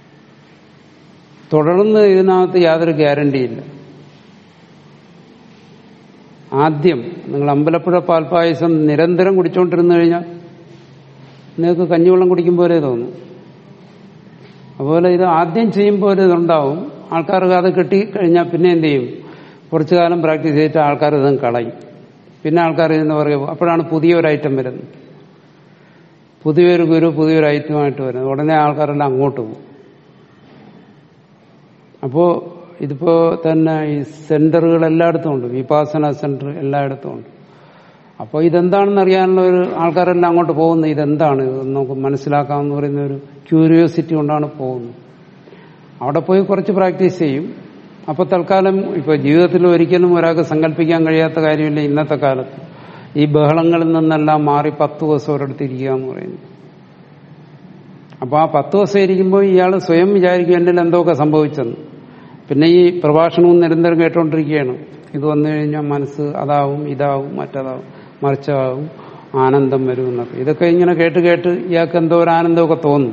തുടർന്ന് ഇതിനകത്ത് യാതൊരു ഗ്യാരണ്ടിയില്ല ആദ്യം നിങ്ങൾ അമ്പലപ്പുഴ പാൽപ്പായസം നിരന്തരം കുടിച്ചുകൊണ്ടിരുന്നു കഴിഞ്ഞാൽ നിങ്ങൾക്ക് കഞ്ഞിവെള്ളം കുടിക്കുമ്പോഴേ തോന്നും അതുപോലെ ഇത് ആദ്യം ചെയ്യുമ്പോൾ ഒരു ഇതുണ്ടാവും ആൾക്കാർക്ക് അത് കിട്ടി കഴിഞ്ഞാൽ പിന്നെ എന്ത് ചെയ്യും കുറച്ചു കാലം പ്രാക്ടീസ് ചെയ്തിട്ട് ആൾക്കാർ ഇതും കളയും പിന്നെ ആൾക്കാർ ഇതെന്ന് പറയും അപ്പോഴാണ് പുതിയൊരു ഐറ്റം വരുന്നത് പുതിയൊരു ഗുരു പുതിയൊരു ഐറ്റമായിട്ട് വരുന്നത് ഉടനെ ആൾക്കാരെല്ലാം അങ്ങോട്ട് പോകും അപ്പോ ഇതിപ്പോ തന്നെ ഈ സെന്ററുകൾ എല്ലായിടത്തും ഉണ്ട് വിപാസന സെന്റർ എല്ലായിടത്തും ഉണ്ട് അപ്പോൾ ഇതെന്താണെന്ന് അറിയാനുള്ള ഒരു ആൾക്കാരെല്ലാം അങ്ങോട്ട് പോകുന്നത് ഇതെന്താണ് ഇത് നമുക്ക് മനസ്സിലാക്കാമെന്ന് പറയുന്ന ഒരു ക്യൂരിയോസിറ്റി കൊണ്ടാണ് പോകുന്നത് അവിടെ പോയി കുറച്ച് പ്രാക്ടീസ് ചെയ്യും അപ്പോൾ തൽക്കാലം ഇപ്പോൾ ജീവിതത്തിൽ ഒരിക്കലും ഒരാൾക്ക് സങ്കല്പിക്കാൻ കഴിയാത്ത കാര്യമില്ല ഇന്നത്തെ കാലത്ത് ഈ ബഹളങ്ങളിൽ നിന്നെല്ലാം മാറി പത്ത് ദിവസം ഒരിടത്ത് ഇരിക്കുക എന്ന് പറയുന്നു അപ്പോൾ ആ പത്ത് ദിവസം ഇരിക്കുമ്പോൾ ഇയാൾ സ്വയം വിചാരിക്കും എന്നിൽ എന്തൊക്കെ സംഭവിച്ചെന്ന് പിന്നെ ഈ പ്രഭാഷണവും നിരന്തരം കേട്ടോണ്ടിരിക്കുകയാണ് ഇത് വന്നു കഴിഞ്ഞാൽ മനസ്സ് അതാവും ഇതാവും മറ്റതാവും മറിച്ചാവും ആനന്ദം വരും എന്നൊക്കെ ഇതൊക്കെ ഇങ്ങനെ കേട്ട് കേട്ട് ഇയാൾക്ക് എന്തോ ഒരു ആനന്ദമൊക്കെ തോന്നും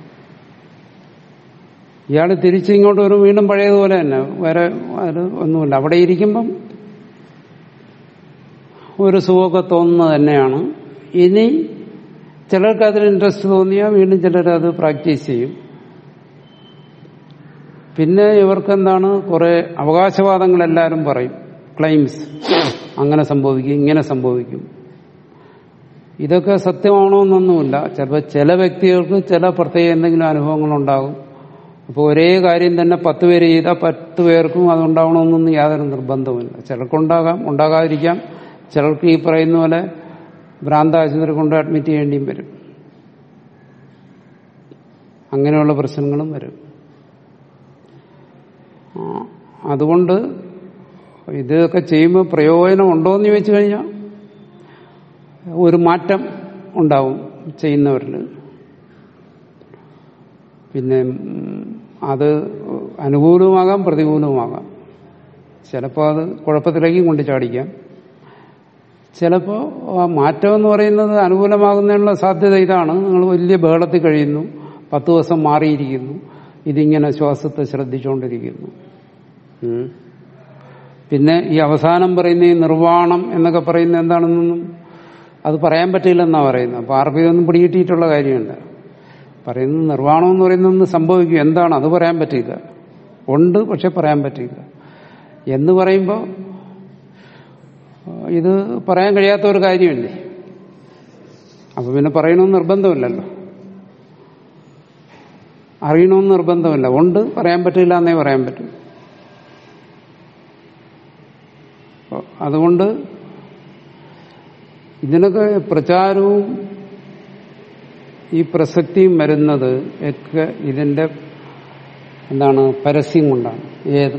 ഇയാൾ തിരിച്ച് ഇങ്ങോട്ട് വരും വീണ്ടും പഴയതുപോലെ തന്നെ വേറെ അത് ഒന്നുമില്ല അവിടെ ഇരിക്കുമ്പം ഒരു സുഖമൊക്കെ തോന്നുന്നത് തന്നെയാണ് ഇനി ചിലർക്ക് അതിൽ ഇൻട്രസ്റ്റ് തോന്നിയാൽ വീണ്ടും ചിലർ അത് പ്രാക്ടീസ് ചെയ്യും പിന്നെ ഇവർക്ക് എന്താണ് കുറെ അവകാശവാദങ്ങൾ എല്ലാവരും പറയും ക്ലെയിംസ് അങ്ങനെ സംഭവിക്കും ഇങ്ങനെ സംഭവിക്കും ഇതൊക്കെ സത്യമാണോ എന്നൊന്നുമില്ല ചിലപ്പോൾ ചില വ്യക്തികൾക്ക് ചില പ്രത്യേക എന്തെങ്കിലും അനുഭവങ്ങളുണ്ടാകും അപ്പോൾ ഒരേ കാര്യം തന്നെ പത്ത് പേര് ചെയ്താൽ പത്ത് പേർക്കും അതുണ്ടാവണമെന്നൊന്നും യാതൊരു നിർബന്ധമില്ല ചിലർക്കുണ്ടാകാം ഉണ്ടാകാതിരിക്കാം ചിലർക്ക് ഈ പറയുന്ന പോലെ ഭ്രാന്താശുപത്രി കൊണ്ട് അഡ്മിറ്റ് ചെയ്യേണ്ടിയും വരും അങ്ങനെയുള്ള പ്രശ്നങ്ങളും വരും ആ, അതുകൊണ്ട് ഇതൊക്കെ ചെയ്യുമ്പോൾ പ്രയോജനം ഉണ്ടോ എന്ന് ചോദിച്ചു കഴിഞ്ഞാൽ ഒരു മാറ്റം ഉണ്ടാവും ചെയ്യുന്നവരിൽ പിന്നെ ഉം, അത് അനുകൂലവുമാകാം പ്രതികൂലവുമാകാം ചിലപ്പോൾ അത് കുഴപ്പത്തിലേക്കും കൊണ്ട് ചാടിക്കാം ചിലപ്പോൾ ആ മാറ്റം എന്ന് പറയുന്നത് അനുകൂലമാകുന്നതിനുള്ള സാധ്യത ഇതാണ് നിങ്ങൾ വലിയ ബഹളത്തിൽ കഴിയുന്നു പത്ത് ദിവസം മാറിയിരിക്കുന്നു ഇതിങ്ങനെ ശ്വാസത്തെ ശ്രദ്ധിച്ചുകൊണ്ടിരിക്കുന്നു ഉം. പിന്നെ ഈ അവസാനം പറയുന്ന ഈ നിർവ്വാണം എന്നൊക്കെ പറയുന്നത് എന്താണെന്നൊന്നും അത് പറയാൻ പറ്റില്ലെന്നാ പറയുന്നത് അപ്പൊ ആർക്കും ഇതൊന്നും പിടികിട്ടിയിട്ടുള്ള കാര്യമുണ്ട് പറയുന്നത് നിർവ്വാണം എന്ന് പറയുന്നതൊന്നും സംഭവിക്കും എന്താണ് അത് പറയാൻ പറ്റില്ല ഉണ്ട് പക്ഷെ പറയാൻ പറ്റില്ല എന്ന് പറയുമ്പോൾ ഇത് പറയാൻ കഴിയാത്ത ഒരു കാര്യമല്ലേ അപ്പൊ പിന്നെ പറയണമെന്ന് നിർബന്ധമില്ലല്ലോ അറിയണമെന്ന് നിർബന്ധമില്ല ഉണ്ട് പറയാൻ പറ്റില്ല എന്നേ പറയാൻ പറ്റൂ അപ്പൊ അതുകൊണ്ട് ഇതിനൊക്കെ പ്രചാരവും ഈ പ്രസക്തിയും വരുന്നത് ഒക്കെ ഇതിന്റെ എന്താണ് പരസ്യം കൊണ്ടാണ് ഏത്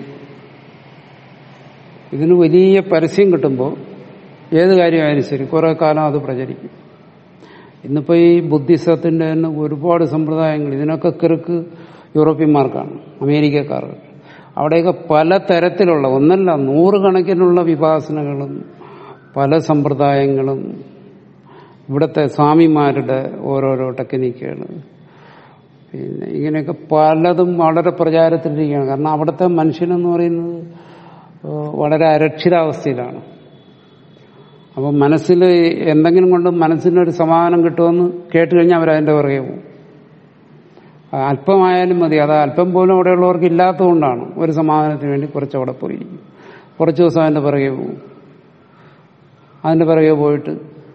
ഇതിന് വലിയ പരസ്യം കിട്ടുമ്പോൾ ഏത് കാര്യമായാലും ശരി കുറെ കാലം അത് പ്രചരിക്കും ഇന്നിപ്പോ ഈ ബുദ്ധിസത്തിന്റെ തന്നെ ഒരുപാട് സമ്പ്രദായങ്ങൾ ഇതിനൊക്കെ കിറുക്ക് യൂറോപ്യന്മാർക്കാണ് അമേരിക്കക്കാർക്ക് അവിടെയൊക്കെ പല തരത്തിലുള്ള ഒന്നല്ല നൂറുകണക്കിനുള്ള വിഭാസനകളും പല സമ്പ്രദായങ്ങളും ഇവിടുത്തെ സ്വാമിമാരുടെ ഓരോരോ ടെക്നിക്കുകൾ പിന്നെ ഇങ്ങനെയൊക്കെ പലതും വളരെ പ്രചാരത്തിലിരിക്കുകയാണ് കാരണം അവിടുത്തെ മനുഷ്യനെന്ന് പറയുന്നത് ഏഹ് വളരെ അരക്ഷിതാവസ്ഥയിലാണ് അപ്പം മനസ്സിൽ എന്തെങ്കിലും കൊണ്ട് മനസ്സിനൊരു സമാധാനം കിട്ടുമെന്ന് കേട്ട് കഴിഞ്ഞാൽ അവരതിൻ്റെ പുറകെ പോകും അല്പമായാലും മതി അത് അല്പം പോലും അവിടെയുള്ളവർക്ക് ഇല്ലാത്തതുകൊണ്ടാണ് ഒരു സമാധാനത്തിന് വേണ്ടി കുറച്ച് അവിടെ പോയിരിക്കും കുറച്ച് ദിവസം അതിൻ്റെ പുറകെ പോകും അതിൻ്റെ പുറകെ പോയിട്ട്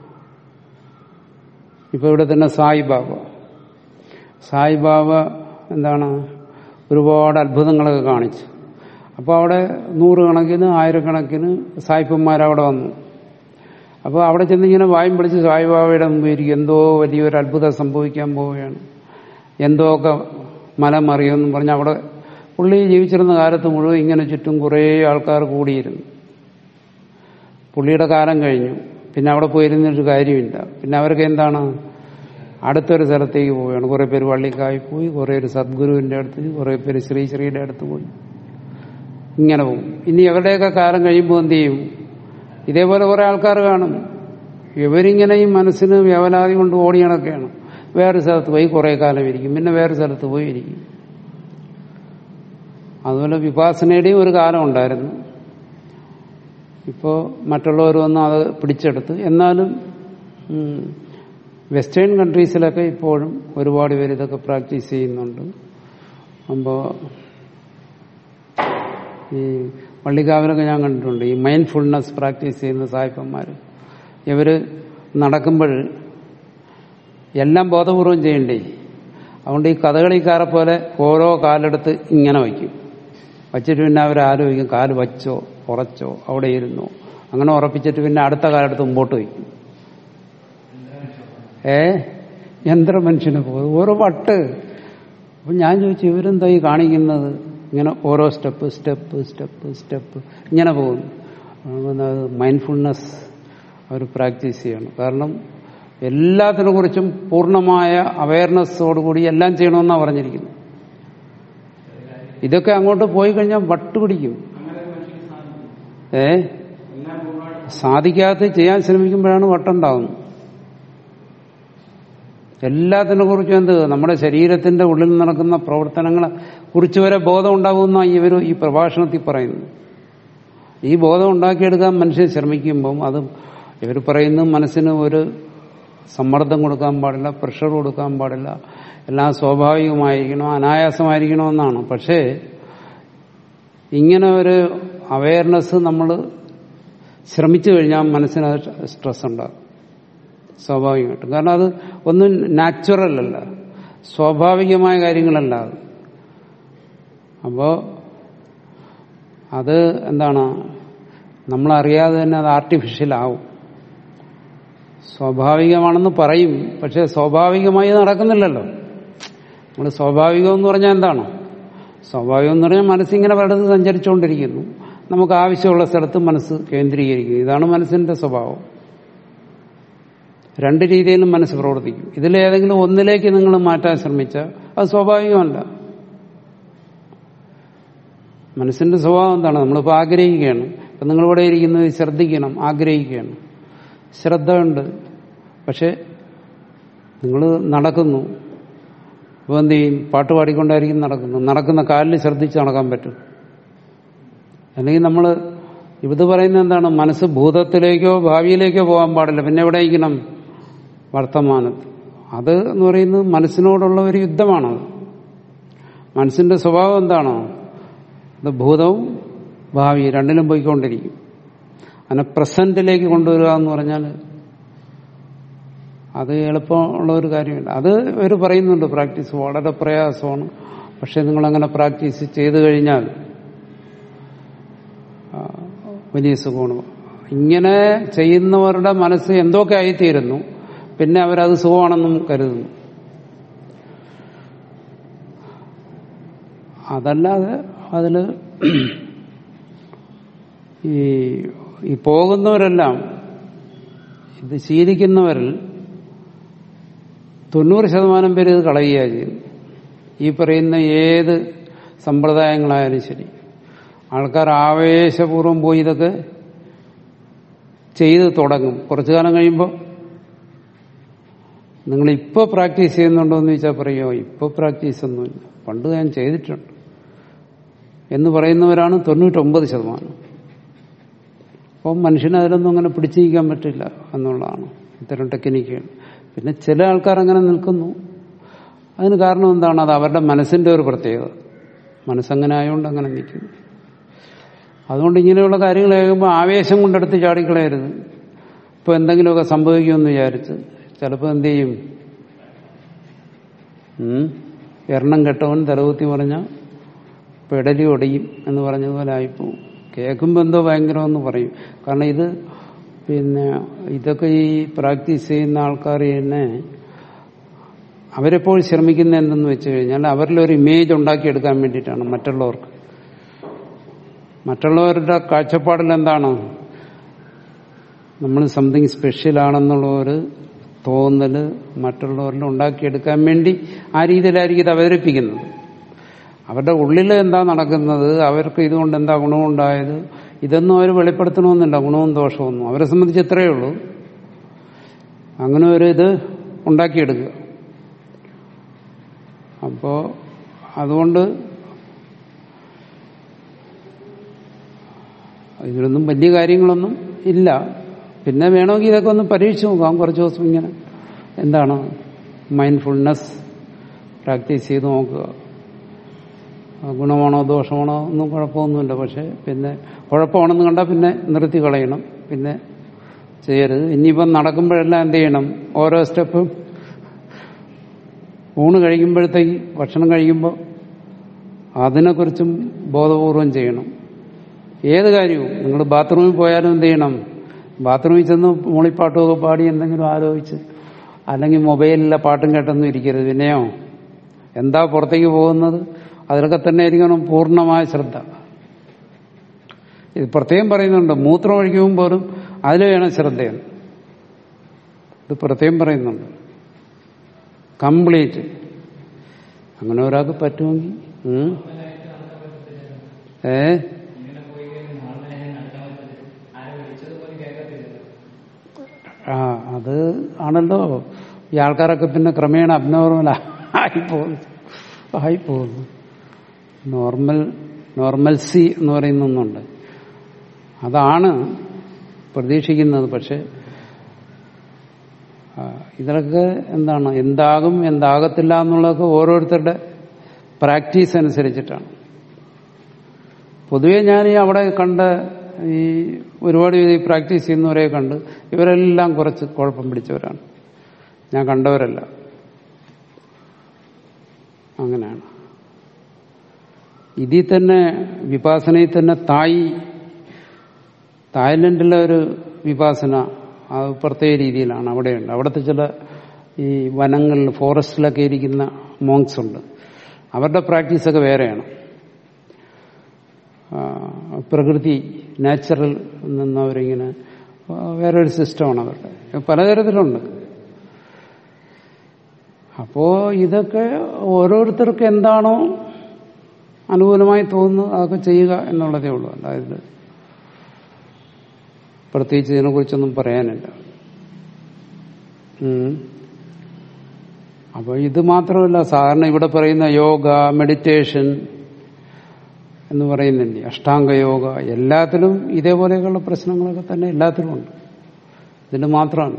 ഇപ്പൊ ഇവിടെ തന്നെ സായിബാബ സായിബാബ എന്താണ് ഒരുപാട് അത്ഭുതങ്ങളൊക്കെ കാണിച്ചു അപ്പോൾ അവിടെ നൂറുകണക്കിന് ആയിരക്കണക്കിന് സായിപ്പന്മാരവിടെ വന്നു അപ്പോൾ അവിടെ ചെന്ന് ഇങ്ങനെ വായും പിടിച്ച് സായിബാബയുടെ മുമ്പിൽ ഇരിക്കും എന്തോ വലിയൊരു അത്ഭുതം സംഭവിക്കാൻ പോവുകയാണ് എന്തോ ഒക്കെ മല മറിയുമെന്നും പറഞ്ഞ് അവിടെ പുള്ളി ജീവിച്ചിരുന്ന കാലത്ത് മുഴുവൻ ഇങ്ങനെ ചുറ്റും കുറേ ആൾക്കാർ കൂടിയിരുന്നു പുള്ളിയുടെ കാലം കഴിഞ്ഞു പിന്നെ അവിടെ പോയിരുന്നിട്ട് കാര്യമില്ല പിന്നെ അവർക്ക് എന്താണ് അടുത്തൊരു സ്ഥലത്തേക്ക് പോവുകയാണ് കുറെ പേര് വള്ളിക്കായി പോയി കുറെ പേര് സദ്ഗുരുവിന്റെ അടുത്ത് കുറെ പേര് ശ്രീ ശ്രീയുടെ അടുത്ത് പോയി ഇങ്ങനെ പോകും ഇനി എവരുടെയൊക്കെ കാലം കഴിയുമ്പോൾ എന്ത് ചെയ്യും ഇതേപോലെ കുറെ ആൾക്കാർ കാണും ഇവരിങ്ങനെ ഈ മനസ്സിന് വ്യവലാതി കൊണ്ട് ഓടി നടക്കുകയാണ് വേറെ സ്ഥലത്ത് പോയി കുറെ കാലം ഇരിക്കും പിന്നെ വേറെ സ്ഥലത്ത് പോയി ഇരിക്കും അതുപോലെ വിപാസനയുടെയും ഒരു കാലം ഉണ്ടായിരുന്നു ഇപ്പോൾ മറ്റുള്ളവർ വന്ന് അത് പിടിച്ചെടുത്ത് എന്നാലും ഉം, വെസ്റ്റേൺ കൺട്രീസിലൊക്കെ ഇപ്പോഴും ഒരുപാട് പേര് ഇതൊക്കെ പ്രാക്ടീസ് ചെയ്യുന്നുണ്ട് അപ്പോൾ ഈ പള്ളിക്കാവിലൊക്കെ ഞാൻ കണ്ടിട്ടുണ്ട് ഈ മൈൻഡ്ഫുൾനെസ് പ്രാക്ടീസ് ചെയ്യുന്ന സായിപ്പന്മാർ ഇവര് നടക്കുമ്പോൾ എല്ലാം ബോധപൂർവം ചെയ്യണ്ടേ അതുകൊണ്ട് ഈ കഥകളിക്കാരെ പോലെ ഓരോ കാലെടുത്ത് ഇങ്ങനെ വയ്ക്കും വച്ചിട്ട് പിന്നെ അവർ ആലോചിക്കും കാല് വച്ചോ ഉറച്ചോ അവിടെ ഇരുന്നോ അങ്ങനെ ഉറപ്പിച്ചിട്ട് പിന്നെ അടുത്ത കാലെടുത്ത് മുമ്പോട്ട് വയ്ക്കും ഏ യന്ത്രമനുഷ്യനെ പോകും ഓരോ വട്ട് അപ്പൊ ഞാൻ ചോദിച്ചു ഇവരെന്താ ഈ കാണിക്കുന്നത് ഇങ്ങനെ ഓരോ സ്റ്റെപ്പ് സ്റ്റെപ്പ് സ്റ്റെപ്പ് സ്റ്റെപ്പ് ഇങ്ങനെ പോകുന്നു അത് മൈൻഡ്ഫുൾനെസ് അവർ പ്രാക്ടീസ് ചെയ്യണം കാരണം എല്ലാത്തിനെ കുറിച്ചും പൂർണ്ണമായ അവയർനെസ്സോടുകൂടി എല്ലാം ചെയ്യണമെന്നാണ് പറഞ്ഞിരിക്കുന്നത് ഇതൊക്കെ അങ്ങോട്ട് പോയി കഴിഞ്ഞാൽ വട്ടുപിടിക്കും ഏ സാധിക്കാത്ത ചെയ്യാൻ ശ്രമിക്കുമ്പോഴാണ് വട്ടുണ്ടാവുന്നത് എല്ലാത്തിനെ കുറിച്ചും എന്ത് നമ്മുടെ ശരീരത്തിന്റെ ഉള്ളിൽ നടക്കുന്ന പ്രവർത്തനങ്ങളെ കുറിച്ച് വരെ ബോധം ഉണ്ടാകുന്ന ഇവർ ഈ പ്രഭാഷണത്തിൽ പറയുന്നു ഈ ബോധം ഉണ്ടാക്കിയെടുക്കാൻ മനുഷ്യൻ ശ്രമിക്കുമ്പം അത് ഇവർ പറയുന്നു മനസ്സിന് ഒരു സമ്മർദ്ദം കൊടുക്കാൻ പാടില്ല പ്രഷർ കൊടുക്കാൻ പാടില്ല എല്ലാം സ്വാഭാവികമായിരിക്കണം അനായാസമായിരിക്കണമെന്നാണ് പക്ഷേ ഇങ്ങനെ ഒരു അവയർനെസ് നമ്മൾ ശ്രമിച്ചു കഴിഞ്ഞാൽ മനസ്സിന് അത് സ്ട്രെസ് ഉണ്ടാകും സ്വാഭാവികമായിട്ടും കാരണം അത് ഒന്നും നാച്ചുറൽ അല്ല സ്വാഭാവികമായ കാര്യങ്ങളല്ല അത് അപ്പോ അത് എന്താണ് നമ്മളറിയാതെ തന്നെ അത് ആർട്ടിഫിഷ്യൽ ആവും സ്വാഭാവികമാണെന്ന് പറയും പക്ഷെ സ്വാഭാവികമായി നടക്കുന്നില്ലല്ലോ നമ്മൾ സ്വാഭാവികം എന്ന് പറഞ്ഞാൽ എന്താണ് സ്വാഭാവികം എന്ന് പറഞ്ഞാൽ മനസ്സിങ്ങനെ പലടത്ത് സഞ്ചരിച്ചുകൊണ്ടിരിക്കുന്നു നമുക്ക് ആവശ്യമുള്ള സ്ഥലത്ത് മനസ്സ് കേന്ദ്രീകരിക്കും ഇതാണ് മനസ്സിന്റെ സ്വഭാവം രണ്ട് രീതിയിലും മനസ്സ് പ്രവർത്തിക്കും ഇതിലേതെങ്കിലും ഒന്നിലേക്ക് നിങ്ങൾ മാറ്റാൻ ശ്രമിച്ചാൽ അത് സ്വാഭാവികമല്ല മനസ്സിന്റെ സ്വഭാവം എന്താണ് നമ്മളിപ്പോൾ ആഗ്രഹിക്കുകയാണ് ഇപ്പം നിങ്ങളിവിടെ ഇരിക്കുന്നത് ശ്രദ്ധിക്കണം ആഗ്രഹിക്കുകയാണ് ശ്രദ്ധ ഉണ്ട് പക്ഷെ നിങ്ങൾ നടക്കുന്നു ഇപ്പോൾ എന്ത് ചെയ്യും പാട്ട് പാടിക്കൊണ്ടായിരിക്കും നടക്കുന്നു നടക്കുന്ന കാലിൽ ശ്രദ്ധിച്ച് നടക്കാൻ പറ്റും അല്ലെങ്കിൽ നമ്മൾ ഇത് പറയുന്നത് എന്താണ് മനസ്സ് ഭൂതത്തിലേക്കോ ഭാവിയിലേക്കോ പോകാൻ പാടില്ല പിന്നെ എവിടെ ഇരിക്കണം വർത്തമാനത്ത് അത് എന്ന് പറയുന്നത് മനസ്സിനോടുള്ള ഒരു യുദ്ധമാണത് മനസ്സിന്റെ സ്വഭാവം എന്താണോ അത് ഭൂതവും ഭാവി രണ്ടിലും പോയിക്കൊണ്ടിരിക്കും അതിനെ പ്രസന്റിലേക്ക് കൊണ്ടുവരിക എന്ന് പറഞ്ഞാൽ അത് എളുപ്പമുള്ള ഒരു കാര്യമില്ല അത് അവർ പറയുന്നുണ്ട് പ്രാക്ടീസ് വളരെ പ്രയാസമാണ് പക്ഷെ നിങ്ങളങ്ങനെ പ്രാക്ടീസ് ചെയ്തു കഴിഞ്ഞാൽ ആ, വലിയ സുഖമാണ് ഇങ്ങനെ ചെയ്യുന്നവരുടെ മനസ്സ് എന്തൊക്കെ ആയിത്തീരുന്നു പിന്നെ അവരത് സുഖമാണെന്നും കരുതുന്നു അതല്ലാതെ അതില് ഈ ഈ പോകുന്നവരെല്ലാം ഇത് ശീലിക്കുന്നവരിൽ തൊണ്ണൂറ് ശതമാനം പേര് ഇത് കളയുക ചെയ്യും ഈ പറയുന്ന ഏത് സമ്പ്രദായങ്ങളായാലും ശരി ആൾക്കാർ ആവേശപൂർവ്വം പോയി ഇതൊക്കെ ചെയ്ത് തുടങ്ങും കുറച്ചു കാലം കഴിയുമ്പോൾ നിങ്ങൾ ഇപ്പോൾ പ്രാക്ടീസ് ചെയ്യുന്നുണ്ടോ എന്ന് ചോദിച്ചാൽ പറയുമോ ഇപ്പോൾ പ്രാക്ടീസ് ഒന്നുമില്ല പണ്ട് ഞാൻ ചെയ്തിട്ടുണ്ട് എന്ന് പറയുന്നവരാണ് തൊണ്ണൂറ്റൊമ്പത് ശതമാനം അപ്പം മനുഷ്യന് അതിലൊന്നും അങ്ങനെ പിടിച്ചിരിക്കാൻ പറ്റില്ല എന്നുള്ളതാണ് ഇത്തരം ടെക്നിക്കുകൾ പിന്നെ ചില ആൾക്കാർ അങ്ങനെ നിൽക്കുന്നു അതിന് കാരണം എന്താണ് അത് അവരുടെ മനസ്സിന്റെ ഒരു പ്രത്യേകത മനസ്സങ്ങനെ ആയതുകൊണ്ട് അങ്ങനെ നിൽക്കുന്നു അതുകൊണ്ട് ഇങ്ങനെയുള്ള കാര്യങ്ങൾ കേൾക്കുമ്പോൾ ആവേശം കൊണ്ടെടുത്ത് ചാടിക്കളയരുത് ഇപ്പോൾ എന്തെങ്കിലുമൊക്കെ സംഭവിക്കുമെന്ന് വിചാരിച്ച് ചിലപ്പോൾ എന്ത് ചെയ്യും ഉം? എണ്ണം കെട്ടവൻ തലകുത്തി പറഞ്ഞാൽ പെടലി ഒടിയും എന്ന് പറഞ്ഞതുപോലെ ആയിപ്പോവും കേൾക്കുമ്പോൾ എന്തോ ഭയങ്കരമെന്ന് പറയും കാരണം ഇത് പിന്നെ ഇതൊക്കെ ഈ പ്രാക്ടീസ് ചെയ്യുന്ന ആൾക്കാർ തന്നെ അവരെപ്പോൾ ശ്രമിക്കുന്ന എന്തെന്ന് വെച്ച് കഴിഞ്ഞാൽ അവരിലൊരു ഇമേജ് ഉണ്ടാക്കിയെടുക്കാൻ വേണ്ടിയിട്ടാണ് മറ്റുള്ളവർക്ക് മറ്റുള്ളവരുടെ കാഴ്ചപ്പാടിൽ എന്താണ് നമ്മൾ സംതിങ് സ്പെഷ്യൽ ആണെന്നുള്ള ഒരു തോന്നല് മറ്റുള്ളവരിൽ ഉണ്ടാക്കിയെടുക്കാൻ വേണ്ടി ആ രീതിയിലായിരിക്കും ഇത് അവതരിപ്പിക്കുന്നത് അവരുടെ ഉള്ളിൽ എന്താ നടക്കുന്നത് അവർക്ക് ഇതുകൊണ്ട് എന്താ ഗുണമുണ്ടായത് ഇതൊന്നും അവർ വെളിപ്പെടുത്തണമെന്നില്ല ഗുണവും ദോഷമൊന്നും അവരെ സംബന്ധിച്ച് ഇത്രയേ ഉള്ളൂ അങ്ങനെ ഒരു ഇത് ഉണ്ടാക്കിയെടുക്കുക അപ്പോ അതുകൊണ്ട് ഇതിലൊന്നും വലിയ കാര്യങ്ങളൊന്നും ഇല്ല പിന്നെ വേണമെങ്കിൽ ഇതൊക്കെ ഒന്ന് പരീക്ഷിച്ച് നോക്കാം കുറച്ച് ദിവസം ഇങ്ങനെ എന്താണ് മൈൻഡ്ഫുൾനെസ് പ്രാക്ടീസ് ചെയ്ത് നോക്കുക ആ ഗുണമാണോ ദോഷമാണോ ഒന്നും കുഴപ്പമൊന്നുമില്ല പക്ഷെ പിന്നെ കുഴപ്പമാണെന്ന് കണ്ടാൽ പിന്നെ നിർത്തി കളയണം പിന്നെ ചെയ്യരുത് ഇനിയിപ്പം നടക്കുമ്പോഴെല്ലാം എന്ത് ചെയ്യണം ഓരോ സ്റ്റെപ്പും ഊണ് കഴിക്കുമ്പോഴത്തേക്ക് ഭക്ഷണം കഴിക്കുമ്പോൾ അതിനെക്കുറിച്ചും ബോധപൂർവം ചെയ്യണം ഏത് കാര്യവും നിങ്ങൾ ബാത്റൂമിൽ പോയാലും എന്ത് ചെയ്യണം ബാത്റൂമിൽ ചെന്ന് മൂളിപ്പാട്ടുമൊക്കെ പാടി എന്തെങ്കിലും ആലോചിച്ച് അല്ലെങ്കിൽ മൊബൈലിലെ പാട്ടും കേട്ടൊന്നും ഇരിക്കരുത് പിന്നെയോ എന്താ പുറത്തേക്ക് പോകുന്നത് അതിലൊക്കെ തന്നെ ആയിരിക്കണം പൂർണ്ണമായ ശ്രദ്ധ ഇത് പ്രത്യേകം പറയുന്നുണ്ട് മൂത്രം ഒഴിക്കുമ്പോൾ പോലും അതിൽ വേണം ശ്രദ്ധയെന്ന് ഇത് പ്രത്യേകം പറയുന്നുണ്ട് കംപ്ലീറ്റ് അങ്ങനെ ഒരാൾക്ക് പറ്റുമെങ്കിൽ ഉം. ഏ ആ അത് ആണല്ലോ ഈ ആൾക്കാരൊക്കെ പിന്നെ ക്രമേണ അബ്നോർമൽ ആയിപ്പോകുന്നു ആയിപ്പോകുന്നു നോർമൽ നോർമൽസി എന്ന് പറയുന്ന ഒന്നുണ്ട് അതാണ് പ്രതീക്ഷിക്കുന്നത് പക്ഷെ ആ, ഇതിലൊക്കെ എന്താണ് എന്താകും എന്താകത്തില്ല എന്നുള്ളതൊക്കെ ഓരോരുത്തരുടെ പ്രാക്ടീസ് അനുസരിച്ചിട്ടാണ് പൊതുവെ ഞാൻ ഈ അവിടെ കണ്ട ഈ ഒരുപാട് ഈ പ്രാക്ടീസ് ചെയ്യുന്നവരെ കണ്ട് ഇവരെല്ലാം കുറച്ച് കുഴപ്പം പിടിച്ചവരാണ് ഞാൻ കണ്ടവരല്ല അങ്ങനെയാണ് ഇതിൽ തന്നെ വിപാസനയിൽ തന്നെ തായ് തായ്ലൻഡിലെ ഒരു വിപാസന അത് പ്രത്യേക രീതിയിലാണ് അവിടെയുണ്ട് അവിടുത്തെ ചില ഈ വനങ്ങളിൽ ഫോറസ്റ്റിലൊക്കെ ഇരിക്കുന്ന മോങ്സ് ഉണ്ട് അവരുടെ പ്രാക്ടീസൊക്കെ വേറെയാണ് ആ, പ്രകൃതി നാച്ചുറൽ നിന്നവരിങ്ങനെ ആ, വേറൊരു സിസ്റ്റമാണ് അവരുടെ പലതരത്തിലുണ്ട് അപ്പോ ഇതൊക്കെ ഓരോരുത്തർക്ക് എന്താണോ അനുകൂലമായി തോന്നുന്നത് അതൊക്കെ ചെയ്യുക എന്നുള്ളതേ ഉള്ളൂ അതായത് പ്രത്യേകിച്ച് ഇതിനെക്കുറിച്ചൊന്നും പറയാനില്ല ഉം. അപ്പൊ ഇത് മാത്രമല്ല സാധാരണ ഇവിടെ പറയുന്ന യോഗ മെഡിറ്റേഷൻ എന്ന് പറയുന്നില്ലേ അഷ്ടാംഗ യോഗ എല്ലാത്തിലും ഇതേപോലെയൊക്കെയുള്ള പ്രശ്നങ്ങളൊക്കെ തന്നെ എല്ലാത്തിലും ഉണ്ട് ഇതിന് മാത്രമല്ല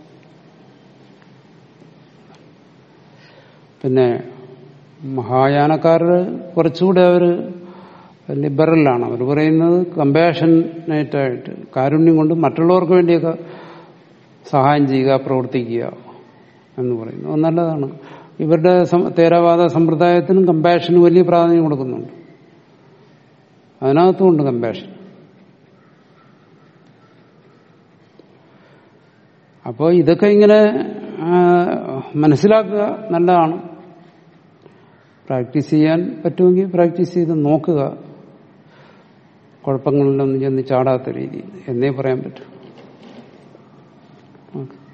പിന്നെ മഹായാനക്കാർ കുറച്ചുകൂടെ അവർ ലിബറലാണ് അവർ പറയുന്നത് കമ്പാഷനേറ്റായിട്ട് കാരുണ്യം കൊണ്ട് മറ്റുള്ളവർക്ക് വേണ്ടിയൊക്കെ സഹായം ചെയ്യുക പ്രവർത്തിക്കുക എന്ന് പറയുന്നു അത് നല്ലതാണ് ഇവരുടെ സം- തേരവാദ സമ്പ്രദായത്തിനും കമ്പാഷന് വലിയ പ്രാധാന്യം കൊടുക്കുന്നുണ്ട് അതിനകത്തുമുണ്ട് കമ്പാഷൻ അപ്പോൾ ഇതൊക്കെ ഇങ്ങനെ ആ, മനസ്സിലാക്കുക നല്ലതാണ് പ്രാക്ടീസ് ചെയ്യാൻ പറ്റുമെങ്കിൽ പ്രാക്ടീസ് ചെയ്ത് നോക്കുക കുഴപ്പങ്ങളിലൊന്നും ചെന്ന് ചാടാത്ത രീതിയിൽ എന്നേ പറയാൻ പറ്റൂ ഓക്കെ